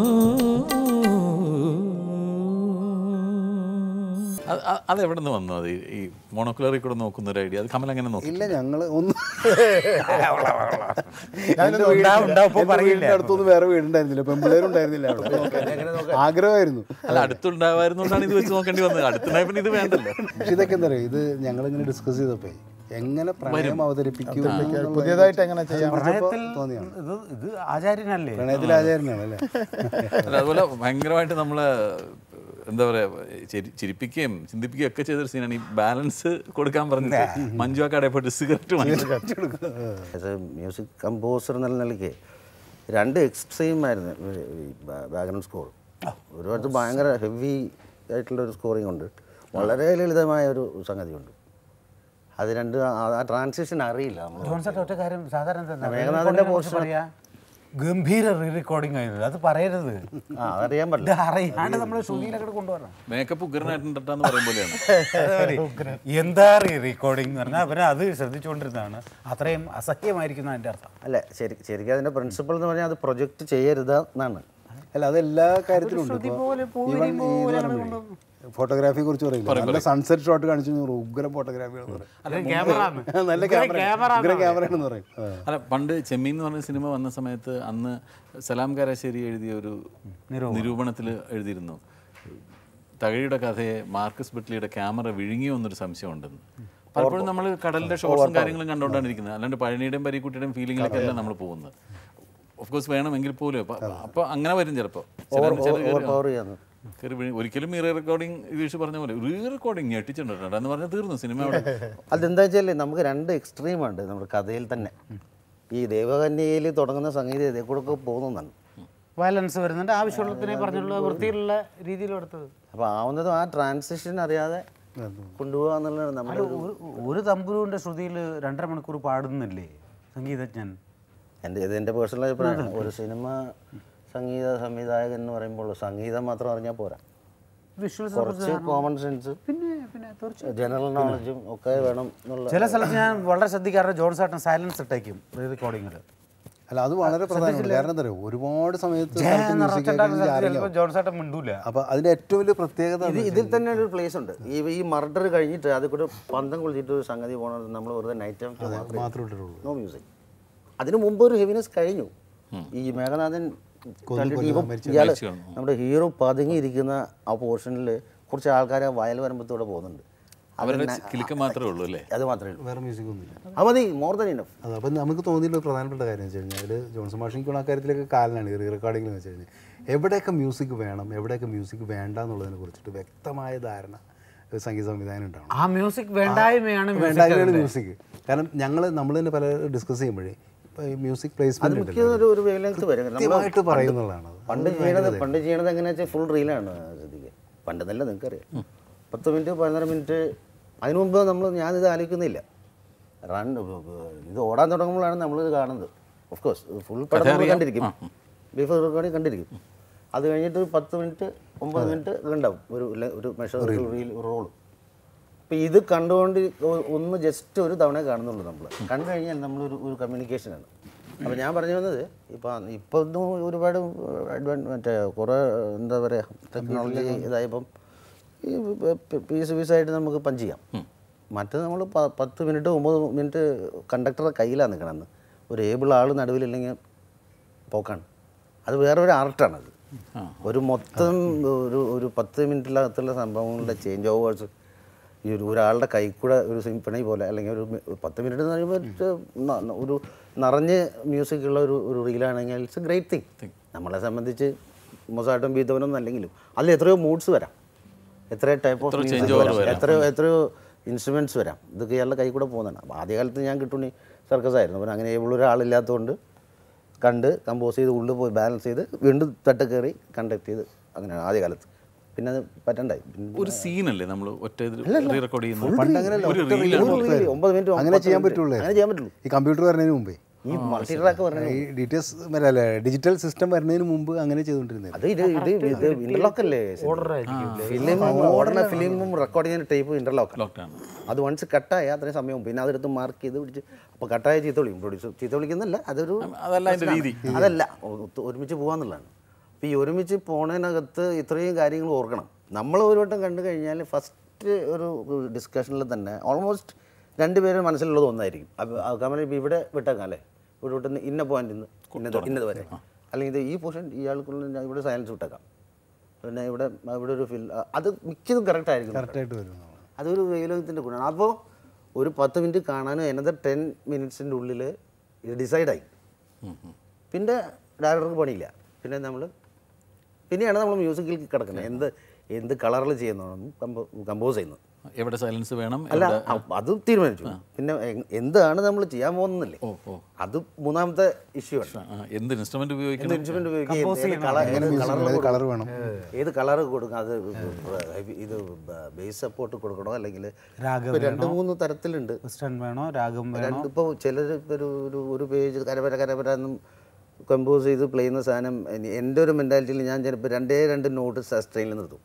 അത് അത് അതെവിടെ നിന്ന് വന്നു അത് ഈ- ഈ മോണോക്കുലറിൽ കൂടെ നോക്കുന്ന ഒരു ഐഡിയ അത് കമൽ അങ്ങനെ നോക്കി ഇല്ല ഞങ്ങൾ ഒന്ന് ഞാനൊന്ന് ഉണ്ടാവും, ഉണ്ടാവും, ഇപ്പൊ എൻ്റെ പറയില്ല. വീടിൻ്റെ അടുത്തൊന്നും വേറെ വീടുണ്ടായിരുന്നില്ല പെമ്പിള്ളേരുണ്ടായിരുന്നില്ല അവിടെ ആഗ്രഹമായിരുന്നു അല്ല അടുത്തുണ്ടാവായിരുന്നോണ്ടാണ് ഇത് വെച്ച് നോക്കേണ്ടി വന്നത് അടുത്തുണ്ടായ പിന്നെ ഇത് വേണ്ടല്ലോ പക്ഷെ ഇതൊക്കെ എന്താ പറയുക ഇത് ഞങ്ങളിങ്ങനെ ഡിസ്കസ് ചെയ്തപ്പോൾ എങ്ങനെ പ്രണയം അവതരിപ്പിക്കും എന്നുള്ളത് പുതിയതായിട്ട് എങ്ങനെ ചെയ്യാം പ്രണയത്തിൽ തോന്നിയാണ്. ഇത് ഇത് ആചാര്യനല്ലേ പ്രണയത്തിൽ ആചാര്യനാണ് അല്ലേ അല്ല അതുപോലെ ഭയങ്കരമായിട്ട് നമ്മൾ എന്താ പറയുക ചിരി- ചിരിപ്പിക്കുകയും ചിന്തിപ്പിക്കുകയും ഒക്കെ ചെയ്തൊരു സീനാണ് ഈ ബാലൻസ് കൊടുക്കാൻ പറഞ്ഞിട്ട് മഞ്ജു ആ കടയിൽ പോയിട്ട് സിഗരറ്റ് വാങ്ങിച്ചു ആസ് എ മ്യൂസിക് കമ്പോസർ എന്നുള്ള നിലയ്ക്ക് രണ്ട് എക്സ്ട്രീം ആയിരുന്നു ബാക്ക്ഗ്രൗണ്ട് സ്കോർ ഒരുപാട് ഭയങ്കര ഹെവി ആയിട്ടുള്ള ഒരു സ്കോറിംഗ് ഉണ്ട് വളരെ ലളിതമായ ഒരു സംഗതിയുണ്ട് അത് രണ്ട് ആ- ആ ട്രാൻസിഷൻ അറിയില്ല നമ്മൾ ജോൺസൺ ഒറ്റ കാര്യം സാധാരണ എന്താ മേഘനാഥിന്റെ recording കുറിച്ച് പറയാ ഗംഭീര റീ റെക്കോർഡിംഗ് ആയിരുന്നു അത് പറയരുത് ആ അതറിയാൻ ഇത് പറ്റില്ല അറിയാണ്ട് നമ്മൾ ശ്രുതിയിലൊക്കെ കൊണ്ടുവരണം മേക്കപ്പ് ഉഗ്രനായിട്ടുണ്ടെന്ന് പറയും പോലെയാണ് അതുപോലെ എന്താ റീ റെക്കോർഡിംഗ് എന്ന് പറഞ്ഞാൽ അവരെ അത് ശ്രദ്ധിച്ചുകൊണ്ടിരുന്നതാണ് അത്രയും അസഹ്യമായിരിക്കുന്ന അതിൻ്റെ അർത്ഥം അല്ല ശരി ശരിക്കും അതിൻ്റെ പ്രിൻസിപ്പൾ എന്ന് പറഞ്ഞാൽ അത് പ്രൊജക്റ്റ് ചെയ്യരുത് എന്നാണ് അല്ല അത് എല്ലാ കാര്യത്തിലും ഉണ്ട് ശ്രുതി ഇപ്പോൾ പോലെ പൂവിരി ഈവൻ ഈ പോലെ എന്ന് അങ്ങനെ പറയുമ്പോഴേ ഫോട്ടോഗ്രാഫിയെ കുറിച്ച് പറയില്ല നല്ല സൺസെറ്റ് ഷോട്ട് കാണിച്ചു കഴിഞ്ഞാൽ ഉഗ്രം ഫോട്ടോഗ്രാഫിയാണെന്ന് പറയും ക്യാമറ നല്ല ക്യാമറ ഉഗ്രം ക്യാമറയാണെന്ന് പറയും ആ. അല്ല പണ്ട് ചെമ്മീൻ എന്ന് പറഞ്ഞ സിനിമ വന്ന സമയത്ത് അന്ന് സലാം കാരാശ്ശേരി എഴുതിയ ഒരു നിരൂപണത്തിൽ എഴുതിയിരുന്നു തകഴിയുടെ കഥയെ മാർക്കസ് ബിട്ലിയുടെ ക്യാമറ വിഴുങ്ങിയോ എന്നൊരു സംശയമുണ്ടെന്ന് പലപ്പോഴും നമ്മൾ കടലിന്റെ ഷോർട്സും കാര്യങ്ങളും കണ്ടുകൊണ്ടാണ് ഇരിക്കുന്നത് അല്ലാണ്ട് പഴനിയുടെയും പരിക്കുട്ടിയുടെയും ഫീലിങ്ങിലൊക്കെ അല്ല നമ്മൾ പോകുന്നത് ഓഫ് കോഴ്സ് വേണമെങ്കിൽ പോലും അപ്പോൾ അങ്ങനെ വരും ചിലപ്പോൾ ഓവർ പവർ ചെയ്യാന്ന് കയറി വീഴ്- ഒരിക്കലും ഈ റീ റെക്കോർഡിംഗ് വീഴ്ച പറഞ്ഞ പോലെ റീ റെക്കോർഡിംഗ് ഞെട്ടിച്ചിട്ടുണ്ട് എന്ന് പറഞ്ഞാൽ തീർന്നു സിനിമ അവിടെ അതെന്താ വെച്ചാൽ നമുക്ക് രണ്ട് എക്സ്ട്രീം ഉണ്ട് നമ്മുടെ കഥയിൽ തന്നെ ഈ ദേവകന്യയിൽ തുടങ്ങുന്ന സംഗീതം ഇതേ കൂടെ ഒക്കെ പോകുന്നതാണ് വയലൻസ് വരുന്നുണ്ട് ആവശ്യമുള്ളതിനെ പറഞ്ഞുള്ള വൃത്തിയിലുള്ള രീതിയിലും എടുത്തത് അപ്പോൾ ആവുന്നതും ആ ട്രാൻസിഷൻ അറിയാതെ കൊണ്ടുപോകുക എന്നുള്ളതാണ് നമ്മുടെ ഒരു ഒരു ഒരു തമ്പുരുവിൻ്റെ ശ്രുതിയിൽ രണ്ടര മണിക്കൂർ പാടുന്നില്ലേ സംഗീതജ്ഞൻ എൻ്റെ ഇത് എൻ്റെ പേഴ്സണൽ അഭിപ്രായമാണ് ഒരു സിനിമ സംഗീത സംവിധായകൻ എന്ന് പറയുമ്പോൾ സംഗീതം മാത്രം അറിഞ്ഞാൽ പോരാ വിഷ്വൽസ് കുറച്ച് കോമൺ സെൻസ് പിന്നെ പിന്നെ തീർച്ചയായും ജനറൽ നോളജും ഒക്കെ വേണം എന്നുള്ള ചില സ്ഥലത്ത് ഞാൻ വളരെ ശ്രദ്ധിക്കാറുണ്ട് ജോൺ സാട്ടൻ സൈലൻസ് ഇട്ടേക്കും റീ റെക്കോർഡിങ്ങിൽ അല്ല അത് വളരെ പ്രധാനമാണ് കാരണം എന്താ പറയുക ഒരുപാട് സമയത്ത് സ്ഥലത്ത് music കേൾക്കുന്നത് ആരെങ്കിലും ചിലപ്പോൾ ജോൺ സാട്ടൻ മിണ്ടൂല അപ്പോൾ അതിൻ്റെ ഏറ്റവും വലിയ പ്രത്യേകത ഇത് ഇതിൽ തന്നെ ഒരു പ്ലേസ് ഉണ്ട് ഈ ഈ മർഡർ കഴിഞ്ഞിട്ട് അത് കൂടെ പന്തം കുളിച്ചിട്ട് ഒരു സംഗതി പോകണത് നമ്മൾ വെറുതെ നൈറ്റ് ടൈം മാത്രമേ ഇട്ടിട്ടുള്ളൂ നോ മ്യൂസിക് അതിനു മുമ്പ് ഒരു ഹെവിനെസ് കഴിഞ്ഞു ഈ മേഘനാഥൻ കണ്ടിട്ട് ഇപ്പം ഇയാള് നമ്മുടെ ഹീറോ പതുങ്ങിയിരിക്കുന്ന ആ പോർഷനിൽ കുറച്ച് ആൾക്കാർ വയൽ വരമ്പത്തൂടെ പോകുന്നുണ്ട് അവരുടെ കിലുക്കം മാത്രമേ ഉള്ളൂ അല്ലേ അത് മാത്രമേ ഉള്ളൂ വേറെ മ്യൂസിക് ഒന്നുമില്ല അത് മതി മോർ ദൻ ഇനഫ് അത് അപ്പം നമുക്ക് തോന്നിയിട്ടുള്ള പ്രധാനപ്പെട്ട കാര്യം എന്ന് വെച്ച് കഴിഞ്ഞാൽ ജോൺസൺ മാഷിക്കുള്ള കാര്യത്തിലൊക്കെ കാലനാണ് ഈ റീ റെക്കോർഡിംഗ് എന്ന് വെച്ച് കഴിഞ്ഞാൽ എവിടെയൊക്കെ മ്യൂസിക് വേണം എവിടെയൊക്കെ മ്യൂസിക് വേണ്ട എന്നുള്ളതിനെ കുറിച്ചിട്ട് വ്യക്തമായ ധാരണ ഒരു സംഗീത സംവിധാനം ഉണ്ടാവണം ആ മ്യൂസിക് വേണ്ടായ്മയാണ് വേണ്ടായ്മയാണ് മ്യൂസിക് കാരണം ഞങ്ങൾ നമ്മൾ തന്നെ പല ഡിസ്കസ് ചെയ്യുമ്പോഴേ ഇപ്പോൾ ഈ മ്യൂസിക് അത് പ്ലേസ്മെന്റ് മിക്ക ഒരു ഒരു വേവ് ലെങ്ത് വരും നമ്മൾ കൃത്യമായിട്ട് പറയുന്നുള്ളതാണ് അത്. പണ്ട് ചെയ്യണത് പണ്ട് ചെയ്യണത് എങ്ങനെയാ വെച്ചാൽ ഫുൾ റീലാണ് ശ്രദ്ധിക്കുക പണ്ട് നല്ല നിങ്ങൾക്കറിയാം പത്ത് മിനിറ്റ് പതിനൊന്ന് മിനിറ്റ് അതിനു മുമ്പ് നമ്മൾ ഞാനിത് ആലോചിക്കുന്നില്ല റൺ ഇത് ഓടാൻ തുടങ്ങുമ്പോഴാണ് നമ്മളിത് കാണുന്നത് ഓഫ് കോഴ്സ് ഫുൾ പടം നമ്മൾ കണ്ടിരിക്കും ബിഫോർ റെക്കോർഡിങ് കണ്ടിരിക്കും അത് കഴിഞ്ഞിട്ട് ഒരു പത്ത് മിനിറ്റ് ഒമ്പത് മിനിറ്റ് ഉണ്ടാവും ഒരു ലെ- ഒരു മെഷർ ഒരു റീൽ റോള് അപ്പം ഇത് കണ്ടുകൊണ്ട് ഒ- ഒന്ന് ജസ്റ്റ് ഒരു തവണ കാണുന്നുള്ളൂ നമ്മൾ കണ്ടു കഴിഞ്ഞാൽ നമ്മളൊരു ഒരു കമ്മ്യൂണിക്കേഷനാണ് അപ്പോൾ ഞാൻ പറഞ്ഞു വന്നത് ഇപ്പം ഇപ്പം ഒന്നും ഒരുപാട് അഡ്വാൻ മറ്റേ കുറേ എന്താ പറയുക ടെക്നോളജി ഇതായപ്പം ഈ പീസ് പീസായിട്ട് നമുക്ക് പഞ്ച് ചെയ്യാം മറ്റേത് നമ്മൾ പത്ത് മിനിറ്റ് ഒമ്പത് മിനിറ്റ് കണ്ടക്ടറുടെ കയ്യിലാണ് നിൽക്കണമെന്ന് ഒരു ഏബിൾ ആൾ നടുവിലില്ലെങ്കിൽ പോക്കാണ് അത് വേറെ ഒരു ആർട്ടാണത് ഒരു മൊത്തം ഒരു ഒരു പത്ത് മിനിറ്റിനകത്തുള്ള സംഭവങ്ങളുടെ ചേഞ്ച് ഓവേഴ്സ് ഈ ഒരു ഒരാളുടെ കൈ കൂടെ ഒരു സിംഫണി പോലെ അല്ലെങ്കിൽ ഒരു മി- പത്ത് മിനിറ്റ് എന്ന് പറയുമ്പോൾ ഒരു ന- ന- ഒരു നിറഞ്ഞ് മ്യൂസിക് ഉള്ള ഒരു ഒരു റീലാണെങ്കിൽ ഇറ്റ്സ് എ ഗ്രേറ്റ് തിങ് നമ്മളെ സംബന്ധിച്ച് മൊസാട്ടും ബീതവനൊന്നും അല്ലെങ്കിലും അതിൽ എത്രയോ മൂഡ്സ് വരാം എത്ര ടൈപ്പ് ഓഫ് മ്യൂസിക് വരാം എത്രയോ എത്രയോ ഇൻസ്ട്രുമെൻറ്റ്സ് വരാം ഇതൊക്കെ ഇയാളുടെ കൈ കൂടെ പോകുന്നതാണ് അപ്പോൾ ആദ്യകാലത്ത് ഞാൻ കിട്ടുണി സർക്കസ് ആയിരുന്നു അപ്പോൾ അങ്ങനെ ഉള്ള ഒരാളില്ലാത്തതുകൊണ്ട് കണ്ട് കമ്പോസ് ചെയ്ത് ഉള്ളിൽ പോയി ബാലൻസ് ചെയ്ത് വീണ്ടും തട്ട കയറി കണ്ടക്ട് ചെയ്ത് അങ്ങനെയാണ് ആദ്യകാലത്ത് പിന്നെ അത് പറ്റണ്ടായി പിന്നെ ഒരു സീനല്ലേ നമ്മൾ ഒറ്റ റീ റെക്കോർഡ് ചെയ്യുന്നത് പണ്ട് അങ്ങനെയല്ല ഒരു ഒറ്റ റീലാണ് ഒരു reel, ഒമ്പത് മിനിറ്റ് അങ്ങനെ പത്ത് ചെയ്യാൻ minute. പറ്റുള്ളൂ അങ്ങനെ ചെയ്യാൻ പറ്റുള്ളൂ ഈ കമ്പ്യൂട്ടർ വരുന്നതിന് മുമ്പേ ഈ മൾട്ടി ട്രാക്ക് പറഞ്ഞ ഈ ഡി ടി എസ് അല്ല ഡിജിറ്റൽ സിസ്റ്റം വരുന്നതിന് മുമ്പ് അങ്ങനെ ചെയ്തുകൊണ്ടിരുന്നത് അത് ഇത് ഇത് ഇത് ഇന്റർലോക്ക് അല്ലേ ഫിലിം ഓടുന്ന ഫിലിമും റെക്കോർഡ് ചെയ്യുന്ന ടൈപ്പ് ഇന്റർലോക്ക് ലോക്ക്ഡൗൺ അത് വൺസ് കട്ടായ അത്രയും സമയം പിന്നെ അതെടുത്ത് മാർക്ക് ചെയ്ത് പിടിച്ച് അപ്പോൾ കട്ടായ ചീത്ത വിളിക്കും പ്രൊഡ്യൂസർ ചീത്ത വിളിക്കുന്നല്ല അതൊരു അതല്ല അതിന്റെ രീതി അതല്ല ഒ- ഒരുമിച്ച് പോകാന്നുള്ളതാണ് അപ്പോൾ ഈ ഒരുമിച്ച് പോണതിനകത്ത് ഇത്രയും കാര്യങ്ങൾ ഓർക്കണം നമ്മൾ ഒരു വട്ടം കണ്ടു കഴിഞ്ഞാൽ ഫസ്റ്റ് ഒരു ഡിസ്കഷനിൽ തന്നെ ഓൾമോസ്റ്റ് രണ്ടുപേരും മനസ്സിലുള്ളത് ഒന്നായിരിക്കും അപ്പോൾ കമൽ ഇപ്പോൾ ഇവിടെ വിട്ടേക്കാം അല്ലേ ഇവിടെ വിട്ടുന്ന ഇന്ന പോയിന്റ് ഇന്ന് ഇന്നത് ഇന്നത് വരെ അല്ലെങ്കിൽ ഇത് ഈ പോർഷൻ ഇയാൾക്കുള്ള ഞാൻ ഇവിടെ സയൻസ് വിട്ടേക്കാം പിന്നെ ഇവിടെ ഇവിടെ ഒരു ഫിൽ അത് മിക്കതും കറക്റ്റ് ആയിരിക്കും കറക്റ്റായിട്ട് വരും എന്നുള്ളതാണ്. അതൊരു വേലോകത്തിൻ്റെ ഗുണമാണ് അപ്പോൾ ഒരു പത്ത് മിനിറ്റ് കാണാനും എനദർ ടെൻ മിനിറ്റ്സിൻ്റെ ഉള്ളിൽ ഇത് ഡിസൈഡായി പിന്നെ ഡയറക്ടർക്ക് പണിയില്ല പിന്നെ നമ്മൾ പിന്നെയാണ് നമ്മൾ മ്യൂസിക്കിലേക്ക് കിടക്കുന്നത് എന്ത് എന്ത് കളറിൽ ചെയ്യുന്നതാണ് കമ്പോ കമ്പോസ് ചെയ്യുന്നത് എവിടെ സൈലൻസ് വേണം അല്ല എവിടെ- അ- അതും തീരുമാനിച്ചു പിന്നെ എ- എന്താണ് നമ്മൾ ചെയ്യാൻ പോകുന്നില്ലേ ഓ ഓ അത് മൂന്നാമത്തെ ഇഷ്യൂ ആണ് ആ, എന്ത് ഇൻസ്ട്രുമെന്റ് ഉപയോഗിക്കണം ഇൻസ്ട്രുമെന്റ് ഉപയോഗിക്കുക ഏത് കളർ ഏത് കളർ വേണം ഏത് കളർ കൊടുക്കണം അത് ഇത് ബേസ് സപ്പോർട്ട് കൊടുക്കണോ അല്ലെങ്കിൽ രാഗം ഇപ്പൊ രണ്ട് മൂന്ന് തരത്തിലുണ്ട് വെസ്റ്റേൺ വേണോ രാഗം വേണോ രണ്ട് ഇപ്പോൾ ചിലർ ഒരു ഒരു ഒരു പേജ് കരവര കരവര എന്നും കമ്പോസ് ചെയ്ത് പ്ലേ ചെയ്യുന്ന സാധനം എനി- എൻ്റെ ഒരു മെൻറ്റാലിറ്റിയിൽ ഞാൻ ചിലപ്പോൾ രണ്ടേ രണ്ട് നോട്ട് സസ്റ്റൈനിൽ നിർത്തും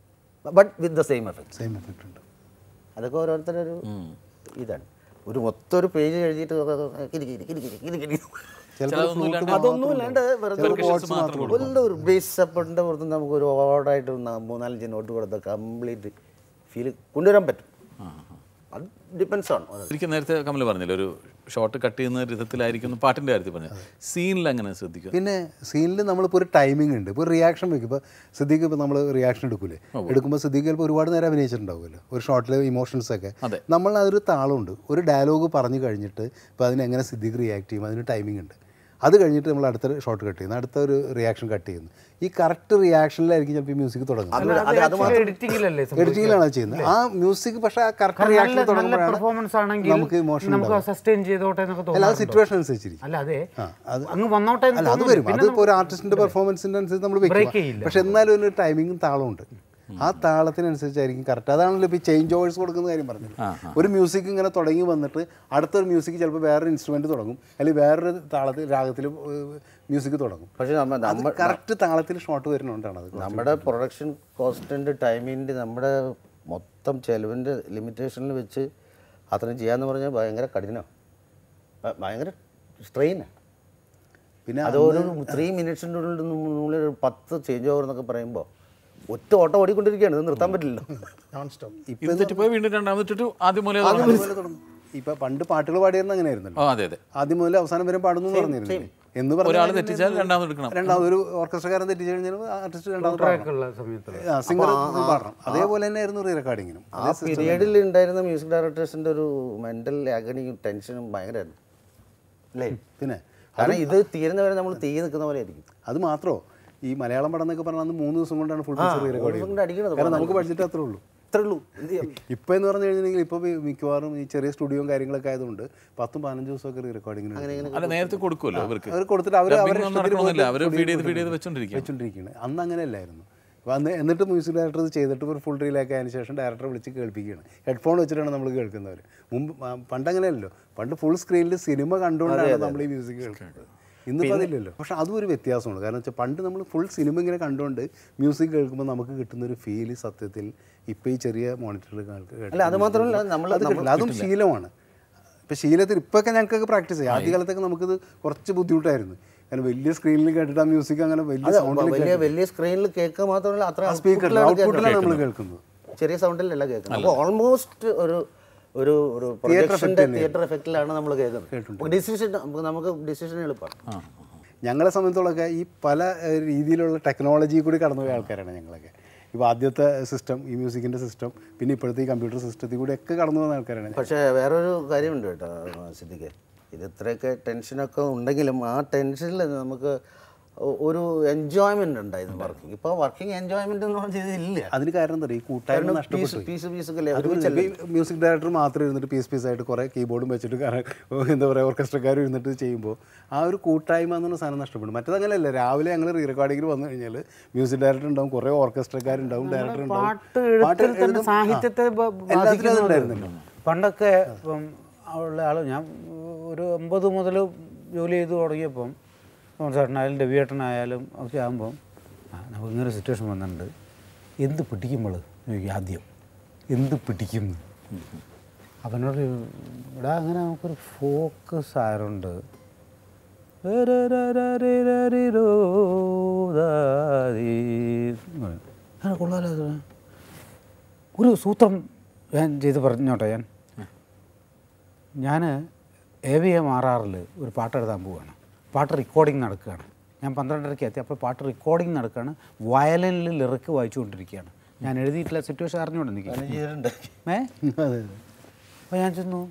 but with the same effect same effect ഉണ്ട് അതൊക്കെ ഓരോരുത്തരുടെ ഒരു ഇതാണ് ഒരു മൊത്തം ഒരു പേജ് എഴുതിയിട്ട് കിരി കിരി കിരി കിരി കിരി കിരി. ചിലതൊന്നും ഇല്ലാണ്ട് അതൊന്നും ഇല്ലാണ്ട് വെറുതെ Percussions മാത്രം ഒരു ഒരു ബേസ് സപ്പോർട്ടിൻ്റെ പുറത്ത് നമുക്ക് ഒരു ഓർഡറായിട്ട് മൂന്നാലഞ്ച് നോട്ട് കൊടുത്ത കംപ്ലീറ്റ് ഫീൽ കൊണ്ടുവരാൻ പറ്റും അത് ഡിപ്പെൻസ് ആണ് ശരിക്കും നേരത്തെ കമൽ പറഞ്ഞില്ല ഒരു ഷോട്ട് കട്ട് ചെയ്യുന്ന വിധത്തിലായിരിക്കും പാട്ടിന്റെ കാര്യത്തിൽ പറഞ്ഞത് സീനിൽ അങ്ങനെ ശ്രദ്ധിക്കുക പിന്നെ സീനിൽ നമ്മളിപ്പോൾ ഒരു ടൈമിംഗ് ഉണ്ട് ഇപ്പോൾ റിയാക്ഷൻ വെക്കും ഇപ്പോൾ സിദ്ദീഖ് ഇപ്പോൾ നമ്മൾ റിയാക്ഷൻ എടുക്കൂലേ എടുക്കുമ്പോൾ സിദ്ദീഖ് ചിലപ്പോൾ ഒരുപാട് നേരം അഭിനയിച്ചിട്ടുണ്ടാവുമല്ലോ ഒരു ഷോട്ടിലെ ഇമോഷൻസ് ഒക്കെ അതെ. നമ്മൾ അതൊരു താളമുണ്ട് ഒരു ഡയലോഗ് പറഞ്ഞു കഴിഞ്ഞിട്ട് ഇപ്പോൾ അതിന് എങ്ങനെ സിദ്ദീഖ് റിയാക്ട് ചെയ്യും അതിന് ടൈമിംഗ് ഉണ്ട് അത് കഴിഞ്ഞിട്ട് നമ്മൾ അടുത്ത ഷോട്ട് കട്ട് ചെയ്യുന്നു അടുത്ത ഒരു റിയാക്ഷൻ കട്ട് ചെയ്യുന്നു ഈ കറക്റ്റ് റിയാക്ഷനിലായിരിക്കും ചിലപ്പോൾ ഈ മ്യൂസിക് തുടങ്ങുന്നത് എഡിറ്റിംഗിലല്ലേ എഡിറ്റിങ്ങിലാണ് അത് ചെയ്യുന്നത് ആ മ്യൂസിക് പക്ഷേ ആ കറക്റ്റ് റിയാക്ഷൻ നല്ല തുടങ്ങുമ്പോഴാണ് പെർഫോമൻസ് ആണെങ്കിൽ നമുക്ക് ഇമോഷൻ നമുക്ക് സസ്റ്റെയിൻ ചെയ്തോട്ടെ എന്നൊക്കെ അല്ല അത് തോന്നുന്നു സിറ്റുവേഷൻ അനുസരിച്ചിരിക്കും അല്ല അതെ ആ, അത് അങ്ങ് വന്നോട്ടെ എന്ന് അല്ല അത് തോന്നുന്നു. വരും പിന്നെ അതിപ്പോൾ ഒരു ആർട്ടിസ്റ്റിന്റെ പെർഫോമൻസിന്റെ അനുസരിച്ച് നമ്മൾ Break വെക്കും ചെയ്യില്ല. പക്ഷെ എന്നാലും ഒരു ടൈമിങ്ങും താളമുണ്ട് ആ താളത്തിനനുസരിച്ചായിരിക്കും കറക്റ്റ് അതാണല്ലോ ഇപ്പോൾ ഈ ചേഞ്ച് ഓവേഴ്സ് കൊടുക്കുന്ന കാര്യം പറഞ്ഞത് ഒരു മ്യൂസിക് ഇങ്ങനെ തുടങ്ങി വന്നിട്ട് അടുത്തൊരു മ്യൂസിക് ചിലപ്പോൾ വേറൊരു ഇൻസ്ട്രുമെന്റ് തുടങ്ങും അല്ലെങ്കിൽ വേറൊരു താളത്തിൽ രാഗത്തിൽ മ്യൂസിക് തുടങ്ങും പക്ഷേ നമ്മ നമ്മ കറക്റ്റ് താളത്തിൽ ഷോട്ട് വരുന്നുണ്ടാണ് അത് നമ്മുടെ പ്രൊഡക്ഷൻ കോസ്റ്റിൻ്റെ ടൈമിൻ്റെ നമ്മുടെ മൊത്തം ചെലവിൻ്റെ ലിമിറ്റേഷനിൽ വെച്ച് അത്രയും ചെയ്യാന്ന് പറഞ്ഞാൽ ഭയങ്കര കഠിനമാണ് ഭ- ഭയങ്കര സ്ട്രെയിനാണ് പിന്നെ അത് ഒരു ത്രീ മിനിറ്റ്സിൻ്റെ ഉള്ളിൽ ഉള്ളിൽ ഒരു പത്ത് ചേഞ്ച് ഓവർ എന്നൊക്കെ പറയുമ്പോൾ ഒറ്റ ഓട്ടം ഓടിക്കൊണ്ടിരിക്കുകയാണ് ഇത് നിർത്താൻ പറ്റില്ലല്ലോ നോൺ സ്റ്റോപ്പ് ഇത് തെറ്റിപ്പോയി വീണ്ടും രണ്ടാമതിട്ടിട്ട് ആദ്യം മുതലേ അതുപോലെ തുടങ്ങണം. തുടങ്ങും ഇപ്പൊ പണ്ട് പാട്ടുകൾ പാടിയിരുന്ന അങ്ങനെയായിരുന്നല്ലോ ആ അതെ അതെ ആദ്യം മുതൽ അവസാനം വരെ പാടുന്നു പറഞ്ഞിരുന്നില്ലേ എന്ന് ഒരാൾ പറഞ്ഞാൽ തെറ്റിച്ചാൽ രണ്ടാമത് എടുക്കണം രണ്ടാമത് ഒരു ഓർക്കസ്ട്രക്കാരൻ തെറ്റിച്ചു കഴിഞ്ഞാൽ ആർട്ടിസ്റ്റ് രണ്ടാമത് പാടണം ഉള്ള സമയത്ത് സിംഗർ പാടണം അതേപോലെ തന്നെ ആയിരുന്നു റീ റെക്കോർഡിങ്ങിനും ആ പീരിയഡിൽ ഉണ്ടായിരുന്ന മ്യൂസിക് ഡയറക്ടേഴ്സിൻ്റെ ഒരു മെൻ്റൽ ആഗണിയും ടെൻഷനും ഭയങ്കരമായിരുന്നു അല്ലേ പിന്നെ കാരണം ഇത് തീരുന്നവരെ നമ്മൾ തീ നിൽക്കുന്ന പോലെ ആയിരിക്കും അത് മാത്രമോ ഈ മലയാളം പടം എന്നൊക്കെ പറഞ്ഞാൽ അന്ന് മൂന്ന് ദിവസം കൊണ്ടാണ് ഫുൾ പിക്ചർ റീ റെക്കോർഡ് കൊണ്ട് അടിക്കണത് കാരണം നമുക്ക് ബഡ്ജറ്റ് അത്രേ ഉള്ളൂ ഇത്രേ ഉള്ളൂ എന്ത് ചെയ്യാം ഇപ്പം എന്ന് പറഞ്ഞു കഴിഞ്ഞിട്ടുണ്ടെങ്കിൽ ഇപ്പോൾ മിക്കവാറും ഈ ചെറിയ സ്റ്റുഡിയോയും കാര്യങ്ങളൊക്കെ ആയതുകൊണ്ട് പത്തും പതിനഞ്ച് ദിവസമൊക്കെ റീ റെക്കോർഡിങ്ങിന് അല്ല നേരത്തെ കൊടുക്കുമല്ലോ അവർക്ക് അവർ കൊടുത്തിട്ട് അവർ Dubbing അവരെ ഒന്നും ഇഷ്ടത്തിന് നടക്കണമെന്നില്ല പോയിട്ട് അവർ studio ഫീഡ് ചെയ്ത് യിൽ ഫീഡ് ചെയ്ത് വെച്ചോണ്ടിരിക്കും വെച്ചോണ്ടിരിക്കുകയാണ് അന്ന് അങ്ങനെയല്ലായിരുന്നു അപ്പോൾ അന്ന് എന്നിട്ട് മ്യൂസിക് ഡയറക്ടർ ഇത് ചെയ്തിട്ട് ഒരു ഫുൾ റീലാക്കി അതിന് ശേഷം ഡയറക്ടറെ വിളിച്ച് കേൾപ്പിക്കുകയാണ് ഹെഡ്ഫോൺ വെച്ചിട്ടാണ് നമ്മൾ കേൾക്കുന്നവർ മുമ്പ് ആ, പണ്ട് അങ്ങനെയല്ലോ പണ്ട് ഫുൾ സ്ക്രീനിൽ സിനിമ കണ്ടുകൊണ്ടാണ് നമ്മൾ ഈ മ്യൂസിക് കേൾക്കുന്നത് ഇന്നിപ്പോൾ അതില്ലല്ലോ പക്ഷെ അതും ഒരു വ്യത്യാസമുണ്ട് കാരണം വെച്ചാൽ പണ്ട് നമ്മൾ ഫുൾ സിനിമ ഇങ്ങനെ കണ്ടുകൊണ്ട് മ്യൂസിക് കേൾക്കുമ്പോൾ നമുക്ക് കിട്ടുന്ന ഒരു ഫീൽ സത്യത്തിൽ ഇപ്പോൾ ഈ ചെറിയ മോണിറ്ററിൽ അല്ല അത് മാത്രമല്ല നമ്മൾ അത് കിട്ടില്ല അതും ശീലമാണ് ഇപ്പം ശീലത്തിൽ ഇപ്പൊക്കെ ഞങ്ങൾക്കൊക്കെ പ്രാക്ടീസ് ചെയ്യാം ആദ്യകാലത്തൊക്കെ നമുക്കിത് കുറച്ച് ബുദ്ധിമുട്ടായിരുന്നു കാരണം വലിയ സ്ക്രീനിൽ കേട്ടിട്ട് ആ മ്യൂസിക് അങ്ങനെ വലിയ സൗണ്ടിൽ വലിയ വലിയ സ്ക്രീനിൽ കേൾക്കുക മാത്രമല്ല അത്ര സ്പീക്കർ output-ലാണ് ഔട്ട്പുട്ടിലാണ് നമ്മൾ കേൾക്കുന്നത്. കേൾക്കുന്നത് ചെറിയ സൗണ്ടിലല്ല കേൾക്കുന്നത് അപ്പോൾ ഓൾമോസ്റ്റ് ഒരു ഒരു ഒരു പ്രൊജക്ഷൻ്റെ തിയേറ്റർ എഫക്റ്റിലാണ് നമ്മൾ കേൾക്കുന്നത് ഡിസിഷൻ നമുക്ക് ഡിസിഷൻ എളുപ്പമാണ് ഞങ്ങളെ സംബന്ധിച്ചോളൊക്കെ ഈ പല ഏഹ്, രീതിയിലുള്ള ടെക്നോളജി കൂടി കടന്നുപോയ ആൾക്കാരാണ് ഞങ്ങളൊക്കെ ഇപ്പോൾ ആദ്യത്തെ സിസ്റ്റം ഈ മ്യൂസിക്കിൻ്റെ സിസ്റ്റം പിന്നെ ഇപ്പോഴത്തെ ഈ കമ്പ്യൂട്ടർ സിസ്റ്റത്തിൽ കൂടി ഒക്കെ കടന്നു പോകുന്ന ആൾക്കാരാണ് പക്ഷേ വേറൊരു കാര്യമുണ്ട് കേട്ടോ സിദ്ദിഖ് ഇത് ഇത്രയൊക്കെ ടെൻഷനൊക്കെ ഉണ്ടെങ്കിലും ആ ടെൻഷനിൽ നമുക്ക് ഒ- ഒരു എൻജോയ്മെന്റ് ഉണ്ടായിരുന്നു വർക്കിംഗ് ഇപ്പോൾ വർക്കിംഗ് എൻജോയ്മെന്റ് എന്ന് പറഞ്ഞാൽ ഇല്ല അതിന് കാരണം എന്താ പറയുക ഈ കൂട്ടായ്മ നഷ്ടപ്പെട്ടു പീസ് പീസൊക്കെ അത് മ്യൂസിക് ഡയറക്ടർ മാത്രം ഇരുന്നിട്ട് പീസ് പീസ് ആയിട്ട് കുറേ കീബോർഡും വെച്ചിട്ട് കാരണം എന്താ പറയുക ഓർക്കസ്ട്രക്കാർ ഇരുന്നിട്ട് ചെയ്യുമ്പോൾ ആ ഒരു കൂട്ടായ്മ എന്ന് പറഞ്ഞ സാധനം നഷ്ടപ്പെടും മറ്റേത് അങ്ങനെയല്ല രാവിലെ ഞങ്ങൾ റീ റെക്കോർഡിങ്ങിൽ വന്നു കഴിഞ്ഞാൽ മ്യൂസിക് ഡയറക്ടർ ഉണ്ടാവും കുറേ ഓർക്കസ്ട്രക്കാരുണ്ടാവും ഡയറക്ടർ ഉണ്ടാവും പാട്ട് എഴുത്തിൽ തന്നെ എഴുതും. സാഹിത്യത്തെ ആ. ബ- എല്ലാത്തിലും ബാധിക്കുന്നുണ്ട്. അതുണ്ടായിരുന്നല്ലോ പണ്ടൊക്കെ ഇപ്പം ഉള്ള ആൾ ഞാൻ ഒരു ഒമ്പത് മുതൽ ജോലി ചെയ്ത് തുടങ്ങിയപ്പം ചേട്ടനായാലും രവിയേട്ടനായാലും ഒക്കെ ആകുമ്പം ആ നമുക്ക് ഇങ്ങനെ സിറ്റുവേഷൻ വന്നിട്ടുണ്ട് എന്ത് പിടിക്കുമ്പോൾ ആദ്യം എന്ത് പിടിക്കും അവനോട് ഇവിടെ അങ്ങനെ നമുക്കൊരു ഫോക്കസ് ആയതുകൊണ്ട് ആ, കൊള്ളാലോ ഇത്. ഒരു സൂത്രം ഞാൻ ചെയ്ത് പറഞ്ഞോട്ടെ ഞാൻ ഞാൻ എ വി എം ആർ ആറിൽ ഒരു പാട്ട് എഴുതാൻ പോവുകയാണ് പാട്ട് റെക്കോർഡിങ് നടക്കുകയാണ് ഞാൻ പന്ത്രണ്ടരയ്ക്ക് എത്തി അപ്പോൾ പാട്ട് റെക്കോർഡിങ് നടക്കുകയാണ് വയലിനിൽ ലിറിക്ക് വായിച്ചുകൊണ്ടിരിക്കുകയാണ് ഞാൻ എഴുതിയിട്ടില്ല സിറ്റുവേഷൻ അറിഞ്ഞുകൊണ്ട് നിൽക്കുക ഏ അതെ അതെ അപ്പോൾ ഞാൻ ചെന്നു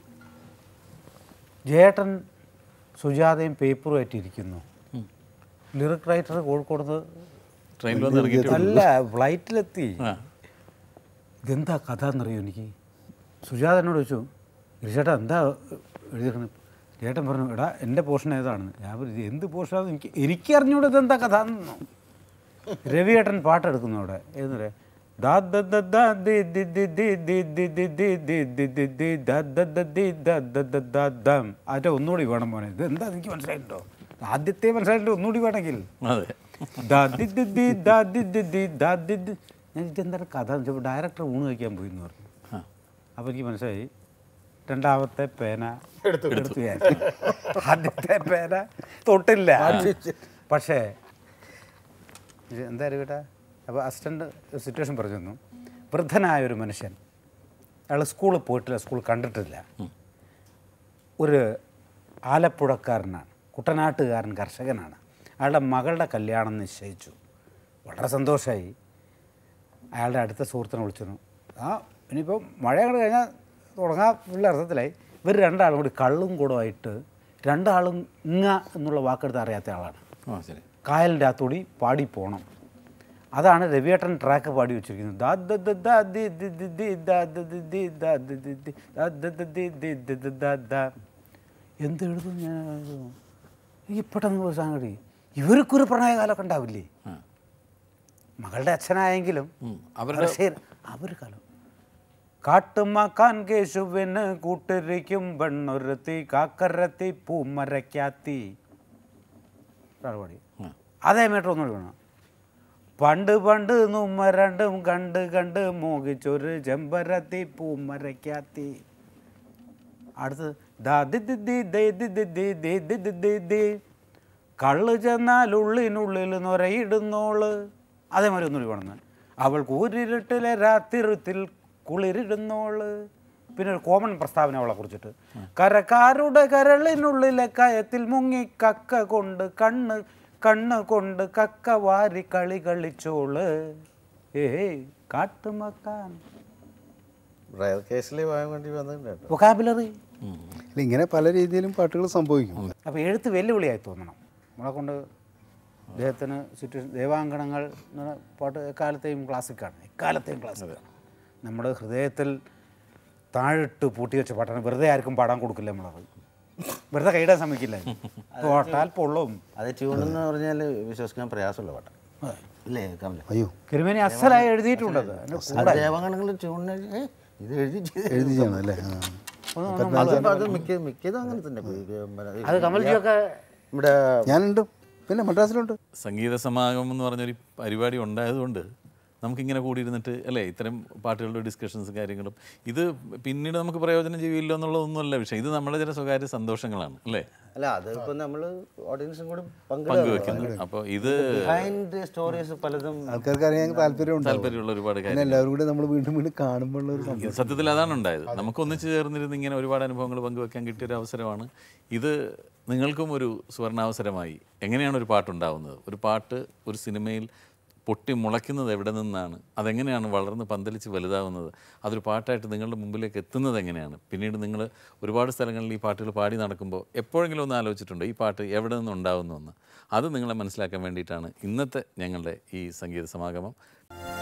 ജേട്ടൻ സുജാതയും പേപ്പറുമായിട്ട് ഇരിക്കുന്നു ലിറിക് റൈറ്റർ കോഴിക്കോട് ട്രെയിനിൽ വന്ന് ഇറങ്ങിയിട്ട് അല്ല ഫ്ലൈറ്റിലെത്തി ആ ഇതെന്താ കഥ എന്നറിയോ എനിക്ക് സുജാത എന്നോട് ചോദിച്ചു ഗിരിചേട്ടാ എന്താ എഴുതിയിരിക്കണത് ചേട്ടൻ പറഞ്ഞു എടാ എൻ്റെ പോർഷൻ ഏതാണെന്ന് ഞാൻ പറഞ്ഞു "ഇത് എന്ത് പോർഷനാണെന്ന് എനിക്ക് എനിക്ക് അറിഞ്ഞൂടെ ഇതെന്താ കഥ എന്ന് രവിയേട്ടൻ പാട്ടെടുക്കുന്നു അവിടെ ഏതെന്നറിയാം ദാ ദ ദ ദ ദി ദി ദി ദി ദി ദി ദി ദി ദി ദി ദി ദി ദ ദ ദ ദി ദ ദ ദ ദ ദം അതിൻ്റെ ഒന്നുകൂടി വേണം മോനെ ഇത് എന്താ എനിക്ക് മനസ്സിലായിട്ടുണ്ടോ ആദ്യത്തെ മനസ്സിലായിട്ട് ഒന്നുകൂടി വേണമെങ്കിൽ അതെ ദാ ദി ദി ദി ദാ ദി ദി ദി ദാ ദി ദി. ഞാൻ ഇതെന്താണ് കഥ എന്ന് ചോദിച്ചപ്പോൾ ഡയറക്ടർ ഊണ് കഴിക്കാൻ പോയി എന്ന് പറഞ്ഞു ആ. അപ്പോൾ എനിക്ക് മനസ്സിലായി രണ്ടാമത്തെ പേന എടുത്തു ഞാൻ ആദ്യത്തെ പേന തൊട്ടില്ല പക്ഷേ ഇത് എന്തായാലും കേട്ടാ അപ്പോൾ അസിസ്റ്റൻ്റ് സിറ്റുവേഷൻ പറഞ്ഞു തന്നു വൃദ്ധനായ ഒരു മനുഷ്യൻ അയാൾ സ്കൂളിൽ പോയിട്ടില്ല സ്കൂൾ കണ്ടിട്ടില്ല ഒരു ആലപ്പുഴക്കാരനാണ് കുട്ടനാട്ടുകാരൻ കർഷകനാണ് അയാളുടെ മകളുടെ കല്യാണം നിശ്ചയിച്ചു വളരെ സന്തോഷമായി അയാളുടെ അടുത്ത സുഹൃത്തിനെ വിളിച്ചിരുന്നു ആ ഇനിയിപ്പോൾ മഴ അങ്ങോട്ട് കഴിഞ്ഞാൽ തുടങ്ങാനുള്ള അർത്ഥത്തിലായി ഇവർ രണ്ടാളും കൂടി കള്ളും കൂടുമായിട്ട് രണ്ടാളും ഇങ്ങ എന്നുള്ള വാക്കെടുത്ത് അറിയാത്ത ആളാണ് ആ ശരി കായലിൻ്റെ അകത്തൂടി പാടി പോകണം അതാണ് രവിയേട്ടൻ ട്രാക്ക് പാടി വെച്ചിരിക്കുന്നത് ദാ ദ ദ ദാ ദി ദി ദി ദി ദാ ദ ദി ദി ദാ ദി ദി ദി ദാ ദ ദ ദി ദി ദി ദി ദാ ദാ. എന്ത് എഴുതും ഞാൻ എനിക്ക് പെട്ടെന്ന് ഒരു സംഗതി ഇവർക്കൊരു പ്രണയകാലമൊക്കെ ഉണ്ടാവില്ലേ ആ. മകളുടെ അച്ഛനായെങ്കിലും ഉം. അവരുടെ ശരി അവർ കാലം കാട്ടുമാക്കാൻ കേശുവിന് കൂട്ടിരിക്കും പെണ്ണൊരുത്തി കാക്കരത്തി പൂമരക്കാത്തി ഒരാൾ പാടി ആ. അതേ മീറ്റർ ഒന്നുകൂടി വേണം പണ്ട് പണ്ട് നുമ്മ രണ്ടും കണ്ട് കണ്ട് മോഹിച്ചൊരു ചെമ്പരത്തി പൂമരക്കാത്തി അടുത്ത് ദാ ദി ദി ദി ദേ ദി ദി ദി ദേ ദി ദി ദി ദി. കള്ള് ചെന്നാൽ ഉള്ളിനുള്ളിൽ നൊരയിടുന്നോള് അതേമാതിരി ഒന്നുകൂടി വേണമെന്ന് അവൾ കൂരിരുട്ടിലെ രാത്രിത്തിൽ കുളിരിടുന്നോള് പിന്നെ ഒരു കോമൺ പ്രസ്താവന അവളെ കുറിച്ചിട്ട് കരക്കാരുടെ കരളിനുള്ളിലെ കയത്തിൽ മുങ്ങി കക്ക കൊണ്ട് കണ്ണ് കണ്ണ് കൊണ്ട് കക്ക വാരി കളി കളിച്ചോള് ഏയ് കാട്ടുമക്കാൻ റയർ കേസിൽ പോകാൻ വേണ്ടി വന്നിട്ടുണ്ട് കേട്ടോ വൊക്കാബുലറി അല്ല, ഇങ്ങനെ പല രീതിയിലും പാട്ടുകൾ സംഭവിക്കും അപ്പോൾ എഴുത്ത് വെല്ലുവിളിയായി തോന്നണം നമ്മളെ കൊണ്ട് അദ്ദേഹത്തിന് സിറ്റുവേഷൻ ദേവാങ്കണങ്ങൾ എന്ന് പറഞ്ഞ പാട്ട് എക്കാലത്തെയും ക്ലാസിക്കാണ് എക്കാലത്തെയും ക്ലാസിക്കാണ് നമ്മുടെ ഹൃദയത്തിൽ താഴിട്ട് പൂട്ടി വെച്ച പാട്ടാണ് വെറുതെ ആർക്കും പാടാൻ കൊടുക്കില്ല നമ്മളത് വെറുതെ കൈയിടാൻ സമ്മതിക്കില്ല തോട്ടാൽ പൊള്ളും അത് ട്യൂൺ എന്ന് പറഞ്ഞാൽ വിശ്വസിക്കാൻ പ്രയാസമുള്ള പാട്ടാണ് ഇല്ലേ കമല അയ്യോ കിരുമേനി അസലായി എഴുതിയിട്ടുണ്ടത് അതിന്റെ കൂടെ ദേവഗണങ്ങൾ ട്യൂണിന് ഏ, ഇത് എഴുതി ചെയ്ത് എഴുതി ചെയ്യണം അല്ലേ ആ. അത് അത് മിക്ക മിക്കതും അങ്ങനെ തന്നെ ഈ- അത് കമൽജിയൊക്കെ നമ്മുടെ ഞാനുണ്ട് പിന്നെ മദ്രാസിലുണ്ട് സംഗീത സമാഗമം എന്ന് പറഞ്ഞൊരു പരിപാടി ഉണ്ടായതുകൊണ്ട് നമുക്കിങ്ങനെ കൂടിയിരുന്നിട്ട് അല്ലേ ഇത്തരം പാട്ടുകളുടെ ഡിസ്കഷൻസ് കാര്യങ്ങളും ഇത് പിന്നീട് നമുക്ക് പ്രയോജനം ചെയ്യില്ല എന്നുള്ളതൊന്നുമല്ല വിഷയം ഇത് നമ്മുടെ ചില സ്വകാര്യ സന്തോഷങ്ങളാണ് അല്ലേ അല്ല അത് ഇപ്പൊ നമ്മൾ ഓഡിയൻസും കൂടി പങ്കുവെക്കുന്നത് അപ്പോൾ ഇത് ബിഹൈൻഡ് സ്റ്റോറീസ് പലതും ആൾക്കാർക്ക് അറിയാൻ താല്പര്യം താല്പര്യമുള്ള ഒരുപാട് പിന്നെ കാര്യം എല്ലാവരും കൂടി നമ്മൾ വീണ്ടും വീണ്ടും കാണുമ്പോൾ ഒരു സംഭവം സത്യത്തിൽ അതാണ് ഉണ്ടായത് നമുക്ക് ഒന്നിച്ച് ചേർന്നിരുന്ന് ഇങ്ങനെ ഒരുപാട് അനുഭവങ്ങൾ പങ്കുവെക്കാൻ കിട്ടിയൊരു അവസരമാണ് ഇത് നിങ്ങൾക്കും ഒരു സുവർണാവസരമായി എങ്ങനെയാണ് ഒരു പാട്ടുണ്ടാവുന്നത് ഒരു പാട്ട് ഒരു സിനിമയിൽ പൊട്ടി മുളയ്ക്കുന്നത് എവിടെ നിന്നാണ് അതെങ്ങനെയാണ് വളർന്ന് പന്തലിച്ച് വലുതാവുന്നത് അതൊരു പാട്ടായിട്ട് നിങ്ങളുടെ മുമ്പിലേക്ക് എത്തുന്നത് എങ്ങനെയാണ് പിന്നീട് നിങ്ങൾ ഒരുപാട് സ്ഥലങ്ങളിൽ ഈ പാട്ടുകൾ പാടി നടക്കുമ്പോൾ എപ്പോഴെങ്കിലും ഒന്ന് ആലോചിച്ചിട്ടുണ്ടോ ഈ പാട്ട് എവിടെ നിന്നുണ്ടാവുന്നു എന്ന് അത് നിങ്ങളെ മനസ്സിലാക്കാൻ വേണ്ടിയിട്ടാണ് ഇന്നത്തെ ഞങ്ങളുടെ ഈ സംഗീത സമാഗമം